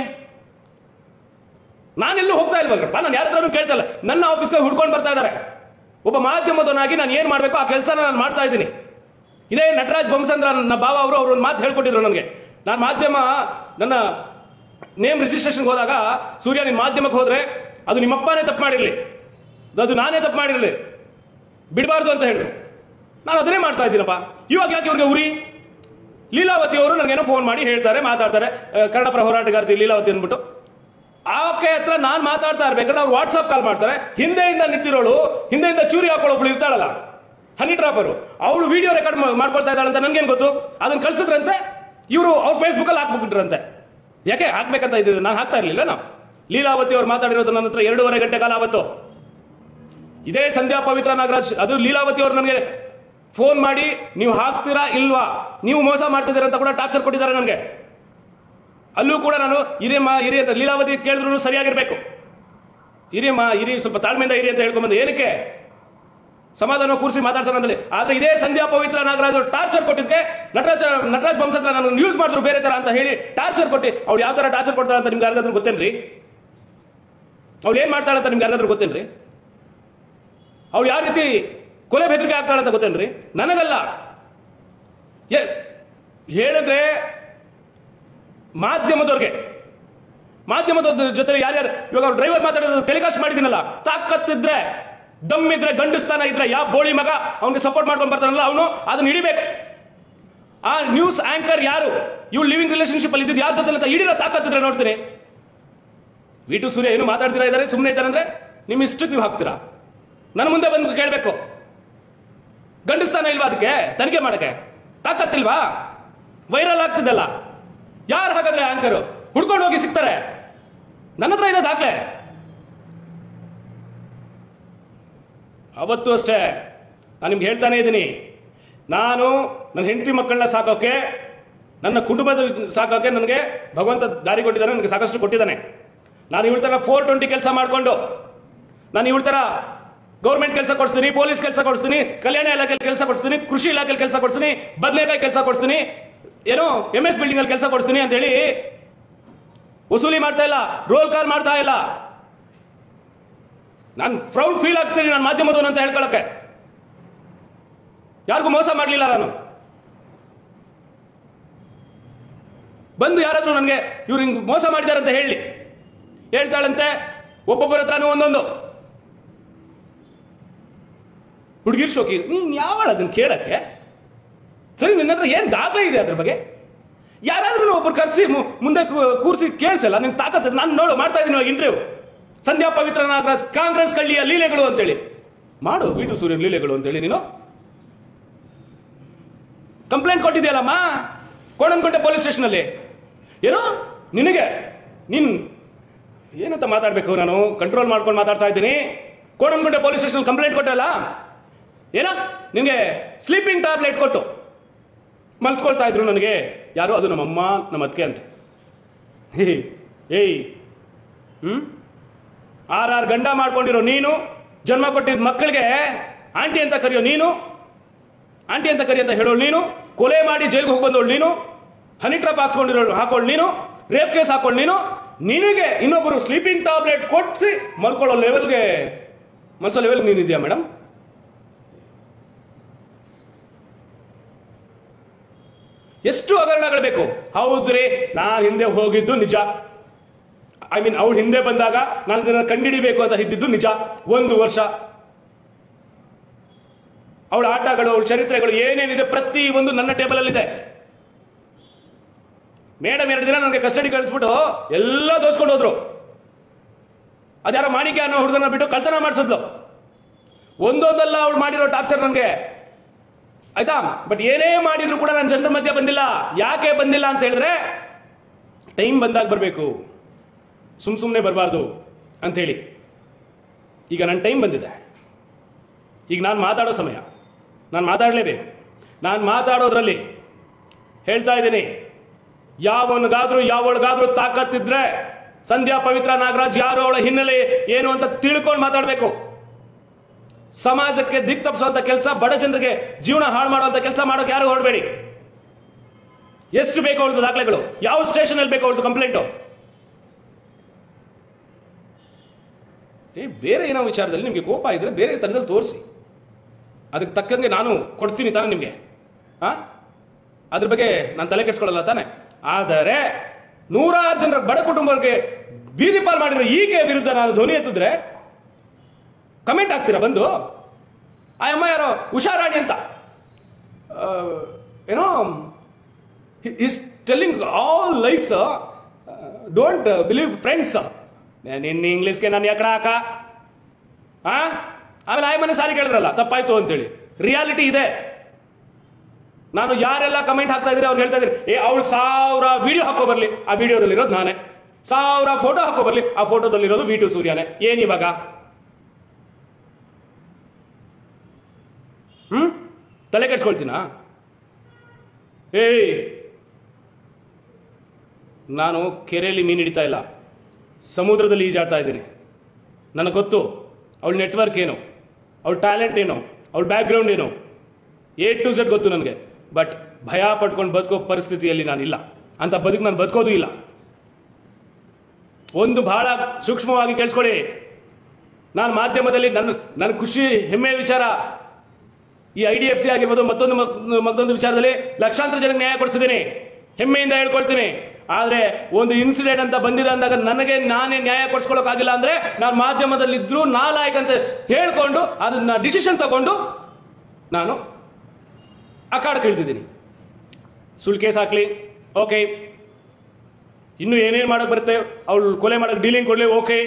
ನಾನೆಲ್ಲೂ ಹೋಗ್ತಾ ಇಲ್ವಲ್ರಪ್ಪ ನಾನು ಯಾರ ಹತ್ರನೂ ಕೇಳ್ತಾ ಇಲ್ಲ ನನ್ನ ಆಫೀಸ್ಗೆ ಹುಡ್ಕೊಂಡು ಬರ್ತಾ ಇದ್ದಾರೆ ಒಬ್ಬ ಮಾಧ್ಯಮದವನಾಗಿ ನಾನು ಏನು ಮಾಡಬೇಕು ಆ ಕೆಲಸನ ನಾನು ಮಾಡ್ತಾ ಇದ್ದೀನಿ ಇದೇ ನಟರಾಜ್ ಬೊಮ್ಮಸಂದ್ರ ನನ್ನ ಭಾವ ಅವರು ಅವರು ಒಂದು ಮಾತು ಹೇಳ್ಕೊಟ್ಟಿದ್ರು ನನಗೆ ನಾನು ಮಾಧ್ಯಮ ನನ್ನ ನೇಮ್ ರಿಜಿಸ್ಟ್ರೇಷನ್ಗೆ ಹೋದಾಗ ಸೂರ್ಯ ನಿಮ್ಮ ಮಾಧ್ಯಮಕ್ಕೆ ಹೋದ್ರೆ ಅದು ನಿಮ್ಮಪ್ಪನೇ ತಪ್ಪು ಮಾಡಿರಲಿ ಅದು ನಾನೇ ತಪ್ಪು ಮಾಡಿರಲಿ ಬಿಡಬಾರ್ದು ಅಂತ ಹೇಳಿದ್ರು ನಾನು ಅದನ್ನೇ ಮಾಡ್ತಾ ಇದ್ದೀನಪ್ಪ ಇವಾಗ ಯಾಕೆ ಇವ್ರಿಗೆ ಉರಿ ಲೀಲಾವತಿ ಅವರು ನನಗೇನೋ ಫೋನ್ ಮಾಡಿ ಹೇಳ್ತಾರೆ ಮಾತಾಡ್ತಾರೆ ಆ, ಕನ್ನಡಪರ ಹೋರಾಟಗಾರ್ತಿ ಲೀಲಾವತಿ ಅಂದ್ಬಿಟ್ಟು ಆಕೆ ಹತ್ರ ನಾನು ಮಾತಾಡ್ತಾ ಇರ್ಬೇಕಾದ್ರೆ ಅವ್ರು ವಾಟ್ಸಪ್ ಕಾಲ್ ಮಾಡ್ತಾರೆ ಹಿಂದೆಯಿಂದ ನಿಂತಿರೋಳು ಹಿಂದೆಯಿಂದ ಚೂರಿ ಹಾಕೊಳ್ಳೋಬ್ಳು ಇರ್ತಾಳಲ್ಲ ಹನಿ ಟ್ರಾಪರು ಅವಳು ವಿಡಿಯೋ ರೆಕಾರ್ಡ್ ಮಾಡ್ಕೊಳ್ತಾ ಇದ್ದಾಳೆ ಅಂತ ನನ್ಗೇನು ಗೊತ್ತು ಅದನ್ನ ಕಳ್ಸಿದ್ರಂತೆ ಇವರು ಅವ್ರ ಫೇಸ್ಬುಕ್ಕಲ್ಲಿ ಹಾಕ್ಬಿಟ್ಟಿದ್ರಂತೆ ಯಾಕೆ ಹಾಕ್ಬೇಕಂತ ಇದ್ದಿದ್ದು ನಾನು ಹಾಕ್ತಾ ಇರಲಿಲ್ಲ ನಾವು ಲೀಲಾವತಿ ಅವ್ರು ಮಾತಾಡಿರೋದು ನನ್ನ ಹತ್ರ ಎರಡೂವರೆ ಗಂಟೆ ಕಾಲ ಅವತ್ತು ಇದೇ ಸಂಧ್ಯಾ ಪವಿತ್ರ ನಾಗರಾಜ್ ಅದು ಲೀಲಾವತಿ ಅವರು ನನಗೆ ಫೋನ್ ಮಾಡಿ ನೀವು ಹಾಕ್ತೀರಾ ಇಲ್ವಾ ನೀವು ಮೋಸ ಮಾಡ್ತಿದ್ದೀರಾ ಅಂತ ಕೂಡ ಟಾರ್ಚರ್ ಕೊಟ್ಟಿದ್ದಾರೆ ನನಗೆ ಅಲ್ಲೂ ಕೂಡ ನಾನು ಹಿರಿಯಮ್ಮ ಹಿರಿಯ ಅಂತ ಲೀಲಾವತಿ ಕೇಳಿದ್ರು ಸರಿಯಾಗಿರ್ಬೇಕು ಹಿರಿಯಮ್ಮ ಹಿರಿ ಸ್ವಲ್ಪ ತಾಳ್ಮೆಯಿಂದ ಹಿರಿ ಅಂತ ಹೇಳ್ಕೊಂಬಂದು ಏನಕ್ಕೆ ಸಮಾಧಾನ ಕೂರಿಸಿ ಮಾತಾಡ್ಸೋಣ ಅಂತೇಳಿ ಆದ್ರೆ ಇದೇ ಸಂಧ್ಯಾ ಪವಿತ್ರ ನಾಗರಾಜ್ ಟಾರ್ಚರ್ ಕೊಟ್ಟಿದ್ದೆ ನಟರಾಜ್ ನಟರಾಜ್ ಬಂಸತ್ರ ನಾನು ನ್ಯೂಸ್ ಮಾಡಿದ್ರು ಬೇರೆ ತರ ಅಂತ ಹೇಳಿ ಟಾರ್ಚರ್ ಕೊಟ್ಟು ಅವ್ಳು ಯಾವ ತರ ಟಾರ್ಚರ್ ಕೊಡ್ತಾಳೆ ಅಂತ ನಿಮ್ಗೆ ಯಾರಿಗಾದ್ರೂ ಗೊತ್ತೇನ್ರಿ ಅವ್ಳು ಏನ್ ಮಾಡ್ತಾಳೆ ಅಂತ ನಿಮ್ಗೆ ಯಾರಿಗಾದ್ರೂ ಗೊತ್ತೇನ್ರಿ ಅವ್ಳು ಯಾವ ರೀತಿ ಕೊಲೆ ಬೆದರಿಕೆ ಆಗ್ತಾಳೆ ಅಂತ ಗೊತ್ತೇನ್ರಿ ನನಗಲ್ಲ ಏ- ಹೇಳಿದ್ರೆ ಮಾಧ್ಯಮದವ್ರಿಗೆ ಮಾಧ್ಯಮದ ಜೊತೆ ಯಾರ್ಯಾರು ಇವಾಗ ಡ್ರೈವರ್ ಮಾತಾಡೋದು ಟೆಲಿಕಾಸ್ಟ್ ಮಾಡಿದ್ದೀನಲ್ಲ ತಾಕತ್ತಿದ್ರೆ ದಮ್ಮಿದ್ರೆ ಗಂಡಸ್ತಾನ ಇದ್ರೆ ಯಾವ ಬೋಳಿ ಮಗ ಅವನಿಗೆ ಸಪೋರ್ಟ್ ಮಾಡ್ಕೊಂಡು ಬರ್ತಾನಲ್ಲ ಅವನು ಅದನ್ನ ಹಿಡಿಬೇಕು ಆ ನ್ಯೂಸ್ ಆಂಕರ್ ಯಾರು ಇವ್ಳು ಲಿವಿಂಗ್ ರಿಲೇಶನ್ಶಿಪ್ ಅಲ್ಲಿ ಇದ್ದಿದ್ದು ಯಾರ ಜೊತೆ ಅಂತ ಹಿಡಿರೋ ತಾಕತ್ತಿದ್ರೆ ನೋಡ್ತೀನಿ ವಿಟು ಸೂರ್ಯ ಏನು ಮಾತಾಡ್ತೀರಾ ಇದ್ದಾರೆ ಸುಮ್ಮನೆ ಇದ್ದಾರೆ ಅಂದ್ರೆ ನಿಮ್ಮ ಇಷ್ಟಕ್ಕೆ ನೀವು ಹಾಕ್ತೀರಾ ನನ್ನ ಮುಂದೆ ಬಂದು ಕೇಳಬೇಕು ಗಂಡಸ್ತಾನ ಇಲ್ವಾ ಅದಕ್ಕೆ ತನಿಖೆ ಮಾಡಕ್ಕೆ ತಾಕತ್ತಿಲ್ವಾ ವೈರಲ್ ಆಗ್ತಿದ್ದಲ್ಲ ಯಾರು ಹಾಗಾದ್ರೆ ಆಂಕರು ಹುಡ್ಕೊಂಡು ಹೋಗಿ ಸಿಗ್ತಾರೆ ನನ್ನ ಹತ್ರ ಇದೆ ದಾಖಲೆ ಅವತ್ತು ಅಷ್ಟೇ ನಾನು ನಿಮ್ಗೆ ಹೇಳ್ತಾನೆ ಇದ್ದೀನಿ ನಾನು ನನ್ನ ಹೆಂಡತಿ ಮಕ್ಕಳನ್ನ ಸಾಕೋಕೆ ನನ್ನ ಕುಟುಂಬದ ಸಾಕೋಕೆ ನನಗೆ ಭಗವಂತ ದಾರಿ ಕೊಟ್ಟಿದ್ದಾನೆ ನನಗೆ ಸಾಕಷ್ಟು ಕೊಟ್ಟಿದ್ದಾನೆ ನಾನು ಇವಳ ಥರ ಫೋರ್ ಟ್ವೆಂಟಿ ಕೆಲಸ ಮಾಡಿಕೊಂಡು ನಾನು ಇವಳ ಥರ ಗೌರ್ಮೆಂಟ್ ಕೆಲಸ ಕೊಡಿಸ್ತೀನಿ ಪೊಲೀಸ್ ಕೆಲಸ ಕೊಡಿಸ್ತೀನಿ ಕಲ್ಯಾಣ ಇಲಾಖೆಯಲ್ಲಿ ಕೆಲಸ ಕೊಡಿಸ್ತೀನಿ ಕೃಷಿ ಇಲಾಖೆಯಲ್ಲಿ ಕೆಲಸ ಕೊಡಿಸ್ತೀನಿ ಬದನೆಕಾಯಿ ಕೆಲಸ ಕೊಡಿಸ್ತೀನಿ ಏನೋ ಎಂ ಎಸ್ ಬಿಲ್ಡಿಂಗ್ ಅಲ್ಲಿ ಕೆಲಸ ಕೊಡಿಸ್ತೀನಿ ಅಂತ ಹೇಳಿ ವಸೂಲಿ ಮಾಡ್ತಾ ಇಲ್ಲ ರೋಲ್ ಕಾಲ್ ಮಾಡ್ತಾ ಇಲ್ಲ ನಾನು ಪ್ರೌಡ್ ಫೀಲ್ ಆಗ್ತೀನಿ ನಾನು ಮಾಧ್ಯಮದವನು ಅಂತ ಹೇಳ್ಕೊಳಕ್ಕೆ ಯಾರಿಗೂ ಮೋಸ ಮಾಡಲಿಲ್ಲ ನಾನು ಬಂದು ಯಾರಾದ್ರೂ ನನಗೆ ಇವ್ರು ಹಿಂಗ್ ಮೋಸ ಮಾಡಿದ್ದಾರೆ ಅಂತ ಹೇಳಿ ಹೇಳ್ತಾಳಂತೆ ಒಬ್ಬೊಬ್ಬರ ಹತ್ರನೂ ಒಂದೊಂದು ಹುಡುಗಿರ್ ಶೋಕಿ ನೀನ್ ಯಾವಳ ಅದನ್ನ ಕೇಳಕ್ಕೆ ಸರಿ ನಿನ್ನ ಹತ್ರ ಏನ್ ದಾಖಲೆ ಇದೆ ಅದ್ರ ಬಗ್ಗೆ ಯಾರಾದ್ರೂ ಒಬ್ರು ಕರೆಸಿ ಮುಂದೆ ಕೂ- ಕೂರಿಸಿ ಕೇಳಿಸಲ್ಲ ನಿನ್ ತಾಕತ್ ನಾನು ನೋಡು ಮಾಡ್ತಾ ಇದೀನಿ ಇಂಟರ್ವ್ಯೂ ಸಂಧ್ಯಾ ಪವಿತ್ರ ನಾಗರಾಜ್ ಕಾಂಗ್ರೆಸ್ ಕಳ್ಳಿಯ ಲೀಲೆಗಳು ಅಂತೇಳಿ ಮಾಡು ವೀಟು ಸೂರ್ಯನ್ ಲೀಲೆಗಳು ಅಂತೇಳಿ ನೀನು ಕಂಪ್ಲೇಂಟ್ ಕೊಟ್ಟಿದ್ಯಲ್ಲಮ್ಮ ಕೋಣಂಕೋಟೆ ಪೊಲೀಸ್ ಸ್ಟೇಷನಲ್ಲಿ ಏನೋ ನಿನಗೆ ನೀನ್ ಏನಂತ ಮಾತಾಡ್ಬೇಕು ನಾನು ಕಂಟ್ರೋಲ್ ಮಾಡ್ಕೊಂಡು ಮಾತಾಡ್ತಾ ಇದ್ದೀನಿ ಕೋಣಂಕೋಟೆ ಪೊಲೀಸ್ ಸ್ಟೇಷನ್ ಕಂಪ್ಲೇಂಟ್ ಕೊಟ್ಟಲ್ಲ ಏನೋ ನಿನಗೆ ಸ್ಲೀಪಿಂಗ್ ಟ್ಯಾಬ್ಲೆಟ್ ಕೊಟ್ಟು ಮಲ್ಸ್ಕೊಳ್ತಾ ಇದ್ರು ನನಗೆ ಯಾರು ಅದು ನಮ್ಮಮ್ಮ ನಮ್ಮ ಅತ್ತಿಗೆ ಅಂತ ಹೇ ಏಯ್ ಹ್ಮ್ ಆರ್ ಆರ್ ಗಂಡ ಮಾಡ್ಕೊಂಡಿರೋ ನೀನು ಜನ್ಮ ಕೊಟ್ಟಿದ್ದ ಮಕ್ಕಳಿಗೆ ಆಂಟಿ ಅಂತ ಕರೆಯೋ ನೀನು ಆಂಟಿ ಅಂತ ಕರಿ ಅಂತ ಹೇಳೋಳು ನೀನು ಕೊಲೆ ಮಾಡಿ ಜೈಲಿಗೆ ಹೋಗಿ ಬಂದವಳು ನೀನು ಹನಿ ಟ್ರಾಪ್ ಹಾಕ್ಸ್ಕೊಂಡಿರೋ ಹಾಕೊಳ್ಳು ನೀನು ರೇಪ್ ಕೇಸ್ ಹಾಕೊಳ್ಳು ನೀನು ನಿನಗೆ ಇನ್ನೊಬ್ಬರು ಸ್ಲೀಪಿಂಗ್ ಟ್ಯಾಬ್ಲೆಟ್ ಕೊಡಿಸಿ ಮಲ್ಕೊಳ್ಳೋ ಲೆವೆಲ್ಗೆ ಮನಸ್ಸು ಲೆವೆಲ್ ನೀನಿದೆಯಾ ಮೇಡಮ್ ಎಷ್ಟು ಹಗರಣಗಳು ಬೇಕು ಹೌದ್ರಿ ನಾನು ಹಿಂದೆ ಹೋಗಿದ್ದು ನಿಜ ಐ ಮೀನ್ ಅವಳು ಹಿಂದೆ ಬಂದಾಗ ನಾನು ಇದನ್ನ ಕಂಡಿಡಿಬೇಕು ಅಂತ ಇದ್ದಿದ್ದು ನಿಜ ಒಂದು ವರ್ಷ ಅವಳ ಆಟಗಳು ಅವಳ ಚರಿತ್ರೆಗಳು ಏನೇನಿದೆ ಪ್ರತಿ ಒಂದು ನನ್ನ ಟೇಬಲ್ ಅಲ್ಲಿದೆ ಮೇಡಮ್ ಎರಡು ದಿನ ನನಗೆ ಕಸ್ಟಡಿ ಕಳಿಸ್ಬಿಟ್ಟು ಎಲ್ಲ ದೋಚ್ಕೊಂಡು ಹೋದ್ರು ಅದ್ಯಾರೋ ಮಾಣಿಕ್ಯ ಅನ್ನೋ ಹುಡುಗನ ಬಿಟ್ಟು ಕಳ್ತನ ಮಾಡಿಸಿದ್ಲು ಒಂದೊಂದಲ್ಲ ಅವಳು ಮಾಡಿರೋ ಟಾರ್ಚರ್ ನನಗೆ ಆಯ್ತಾ ಬಟ್ ಏನೇ ಮಾಡಿದ್ರು ಕೂಡ ನಾನು ಜನರ ಮಧ್ಯೆ ಬಂದಿಲ್ಲ ಯಾಕೆ ಬಂದಿಲ್ಲ ಅಂತ ಹೇಳಿದ್ರೆ ಟೈಮ್ ಬಂದಾಗ ಬರಬೇಕು ಸುಮ್ ಸುಮ್ಮನೆ ಬರಬಾರ್ದು ಅಂಥೇಳಿ ಈಗ ನನ್ನ ಟೈಮ್ ಬಂದಿದೆ ಈಗ ನಾನು ಮಾತಾಡೋ ಸಮಯ ನಾನು ಮಾತಾಡಲೇಬೇಕು ನಾನು ಮಾತಾಡೋದ್ರಲ್ಲಿ ಹೇಳ್ತಾ ಇದ್ದೀನಿ ಯಾವನಿಗಾದ್ರೂ ಯಾವಳಿಗಾದ್ರೂ ತಾಕತ್ತಿದ್ರೆ ಸಂಧ್ಯಾ ಪವಿತ್ರ ನಾಗರಾಜ್ ಯಾರು ಅವಳ ಹಿನ್ನೆಲೆ ಏನು ಅಂತ ತಿಳ್ಕೊಂಡು ಮಾತಾಡಬೇಕು ಸಮಾಜಕ್ಕೆ ದಿಕ್ ತಪ್ಪಿಸುವಂತ ಕೆಲಸ ಬಡ ಜನರಿಗೆ ಜೀವನ ಹಾಳು ಮಾಡುವಂತ ಕೆಲಸ ಮಾಡೋಕೆ ಯಾರು ಹೊರಬೇಡಿ ಎಷ್ಟು ಬೇಕು ಅವಳದು ದಾಖಲೆಗಳು ಯಾವ ಸ್ಟೇಷನ್ ಅಲ್ಲಿ ಬೇಕು ಅವಳದು ಕಂಪ್ಲೇಂಟು ಏ ಬೇರೆ ಏನೋ ವಿಚಾರದಲ್ಲಿ ನಿಮಗೆ ಕೋಪ ಇದ್ರೆ ಬೇರೆ ಥರದಲ್ಲಿ ತೋರಿಸಿ ಅದಕ್ಕೆ ತಕ್ಕಂಗೆ ನಾನು ಕೊಡ್ತೀನಿ ತಾನೆ ನಿಮಗೆ ಆ ಅದ್ರ ಬಗ್ಗೆ ನಾನು ತಲೆ ಕೆಡ್ಸ್ಕೊಳ್ಳಲ್ಲ ತಾನೆ ಆದರೆ ನೂರಾರು ಜನರ ಬಡ ಕುಟುಂಬಕ್ಕೆ ಬೀದಿ ಪಾಲ್ ಮಾಡಿರೋ ಈಕೆ ವಿರುದ್ಧ ನಾನು ಧ್ವನಿ ಎತ್ತಿದ್ರೆ ಕಮೆಂಟ್ ಆಗ್ತೀರಾ ಬಂದು ಆ ಅಮ್ಮ ಯಾರೋ ಉಷಾರಾಣಿ ಅಂತ ಆ, ಏನೋ is telling all lies don't believe friends ನಿನ್ನ ಇಂಗ್ಲೀಷ್ಗೆ ನಾನು ಯಾಕಡ ಹಾಕ ಆ ಆಮೇಲೆ ಆಯ್ ಮನೆ ಸಾರಿ ಕೇಳಿದ್ರಲ್ಲ ತಪ್ಪಾಯ್ತು ಅಂತೇಳಿ ರಿಯಾಲಿಟಿ ಇದೆ ನಾನು ಯಾರೆಲ್ಲ ಕಮೆಂಟ್ ಹಾಕ್ತಾ ಇದ್ರೆ ಅವ್ರು ಹೇಳ್ತಾ ಇದ್ರೆ ಏ ಅವಳು ಸಾವಿರ ವಿಡಿಯೋ ಹಾಕೋ ಬರ್ಲಿ ಆ ವಿಡಿಯೋದಲ್ಲಿ ಇರೋದು ನಾನೇ ಸಾವಿರ ಫೋಟೋ ಹಾಕೋ ಬರ್ಲಿ ಆ ಫೋಟೋದಲ್ಲಿರೋದು ವಿ ಟು ಸೂರ್ಯನೇ ಏನ್ ಇವಾಗ ಹ್ಮ್ ತಲೆ ಕೆಡ್ಸ್ಕೊಳ್ತೀನಾ ಏಯ್ ನಾನು ಕೆರೆಯಲ್ಲಿ ಮೀನು ಹಿಡಿತಾ ಇಲ್ಲ ಸಮುದ್ರದಲ್ಲಿ ಈಜಾಡ್ತಾ ಇದ್ದೀನಿ ನನಗೆ ಗೊತ್ತು ಅವಳ ನೆಟ್ವರ್ಕ್ ಏನು ಅವಳ ಟ್ಯಾಲೆಂಟ್ ಏನು ಅವಳ ಬ್ಯಾಕ್ಗ್ರೌಂಡ್ ಏನು ಎ ಟು ಝೆಡ್ ಗೊತ್ತು ನನಗೆ ಬಟ್ ಭಯ ಪಡ್ಕೊಂಡು ಬದುಕೋ ಪರಿಸ್ಥಿತಿಯಲ್ಲಿ ನಾನಿಲ್ಲ ಅಂತ ಬದುಕು ನಾನು ಬದುಕೋದು ಇಲ್ಲ ಒಂದು ಬಹಳ ಸೂಕ್ಷ್ಮವಾಗಿ ಕೇಳಿಸ್ಕೊಳ್ಳಿ ನಾನು ಮಾಧ್ಯಮದಲ್ಲಿ ನನ್ನ ನನ್ನ ಖುಷಿ ಹೆಮ್ಮೆಯ ವಿಚಾರ ಈ ಐ ಡಿ ಎಫ್ ಸಿ ಆಗಿರ್ಬೋದು ಮತ್ತೊಂದು ಮತ್- ಮತ್ತೊಂದು ವಿಚಾರದಲ್ಲಿ ಲಕ್ಷಾಂತರ ಜನಕ್ಕೆ ನ್ಯಾಯ ಕೊಡಿಸಿದ್ದೀನಿ ಹೆಮ್ಮೆಯಿಂದ ಹೇಳ್ಕೊಳ್ತೀನಿ ಆದ್ರೆ ಒಂದು ಇನ್ಸಿಡೆಂಟ್ ಅಂತ ಬಂದಿದೆ ಅಂದಾಗ ನನಗೆ ನಾನೇ ನ್ಯಾಯ ಕೊಡಿಸ್ಕೊಳ್ಳೋಕ್ಕಾಗಿಲ್ಲ ಅಂದ್ರೆ ನಾನು ಮಾಧ್ಯಮದಲ್ಲಿದ್ರು ನಾಲಾಯಕ್ ಅಂತ ಹೇಳ್ಕೊಂಡು ಅದನ್ನ ಡಿಸಿಷನ್ ತಗೊಂಡು ನಾನು ಅಖಾಡ ಕೇಳ್ತಿದ್ದೀನಿ ಸುಳ್ಳು ಕೇಸ್ ಹಾಕ್ಲಿ ಓಕೆ ಇನ್ನು ಏನೇನು ಮಾಡಕ್ ಬರುತ್ತೆ ಅವಳು ಕೊಲೆ ಮಾಡಕ್ ಡೀಲಿಂಗ್ ಕೊಡ್ಲಿ ಓಕೆ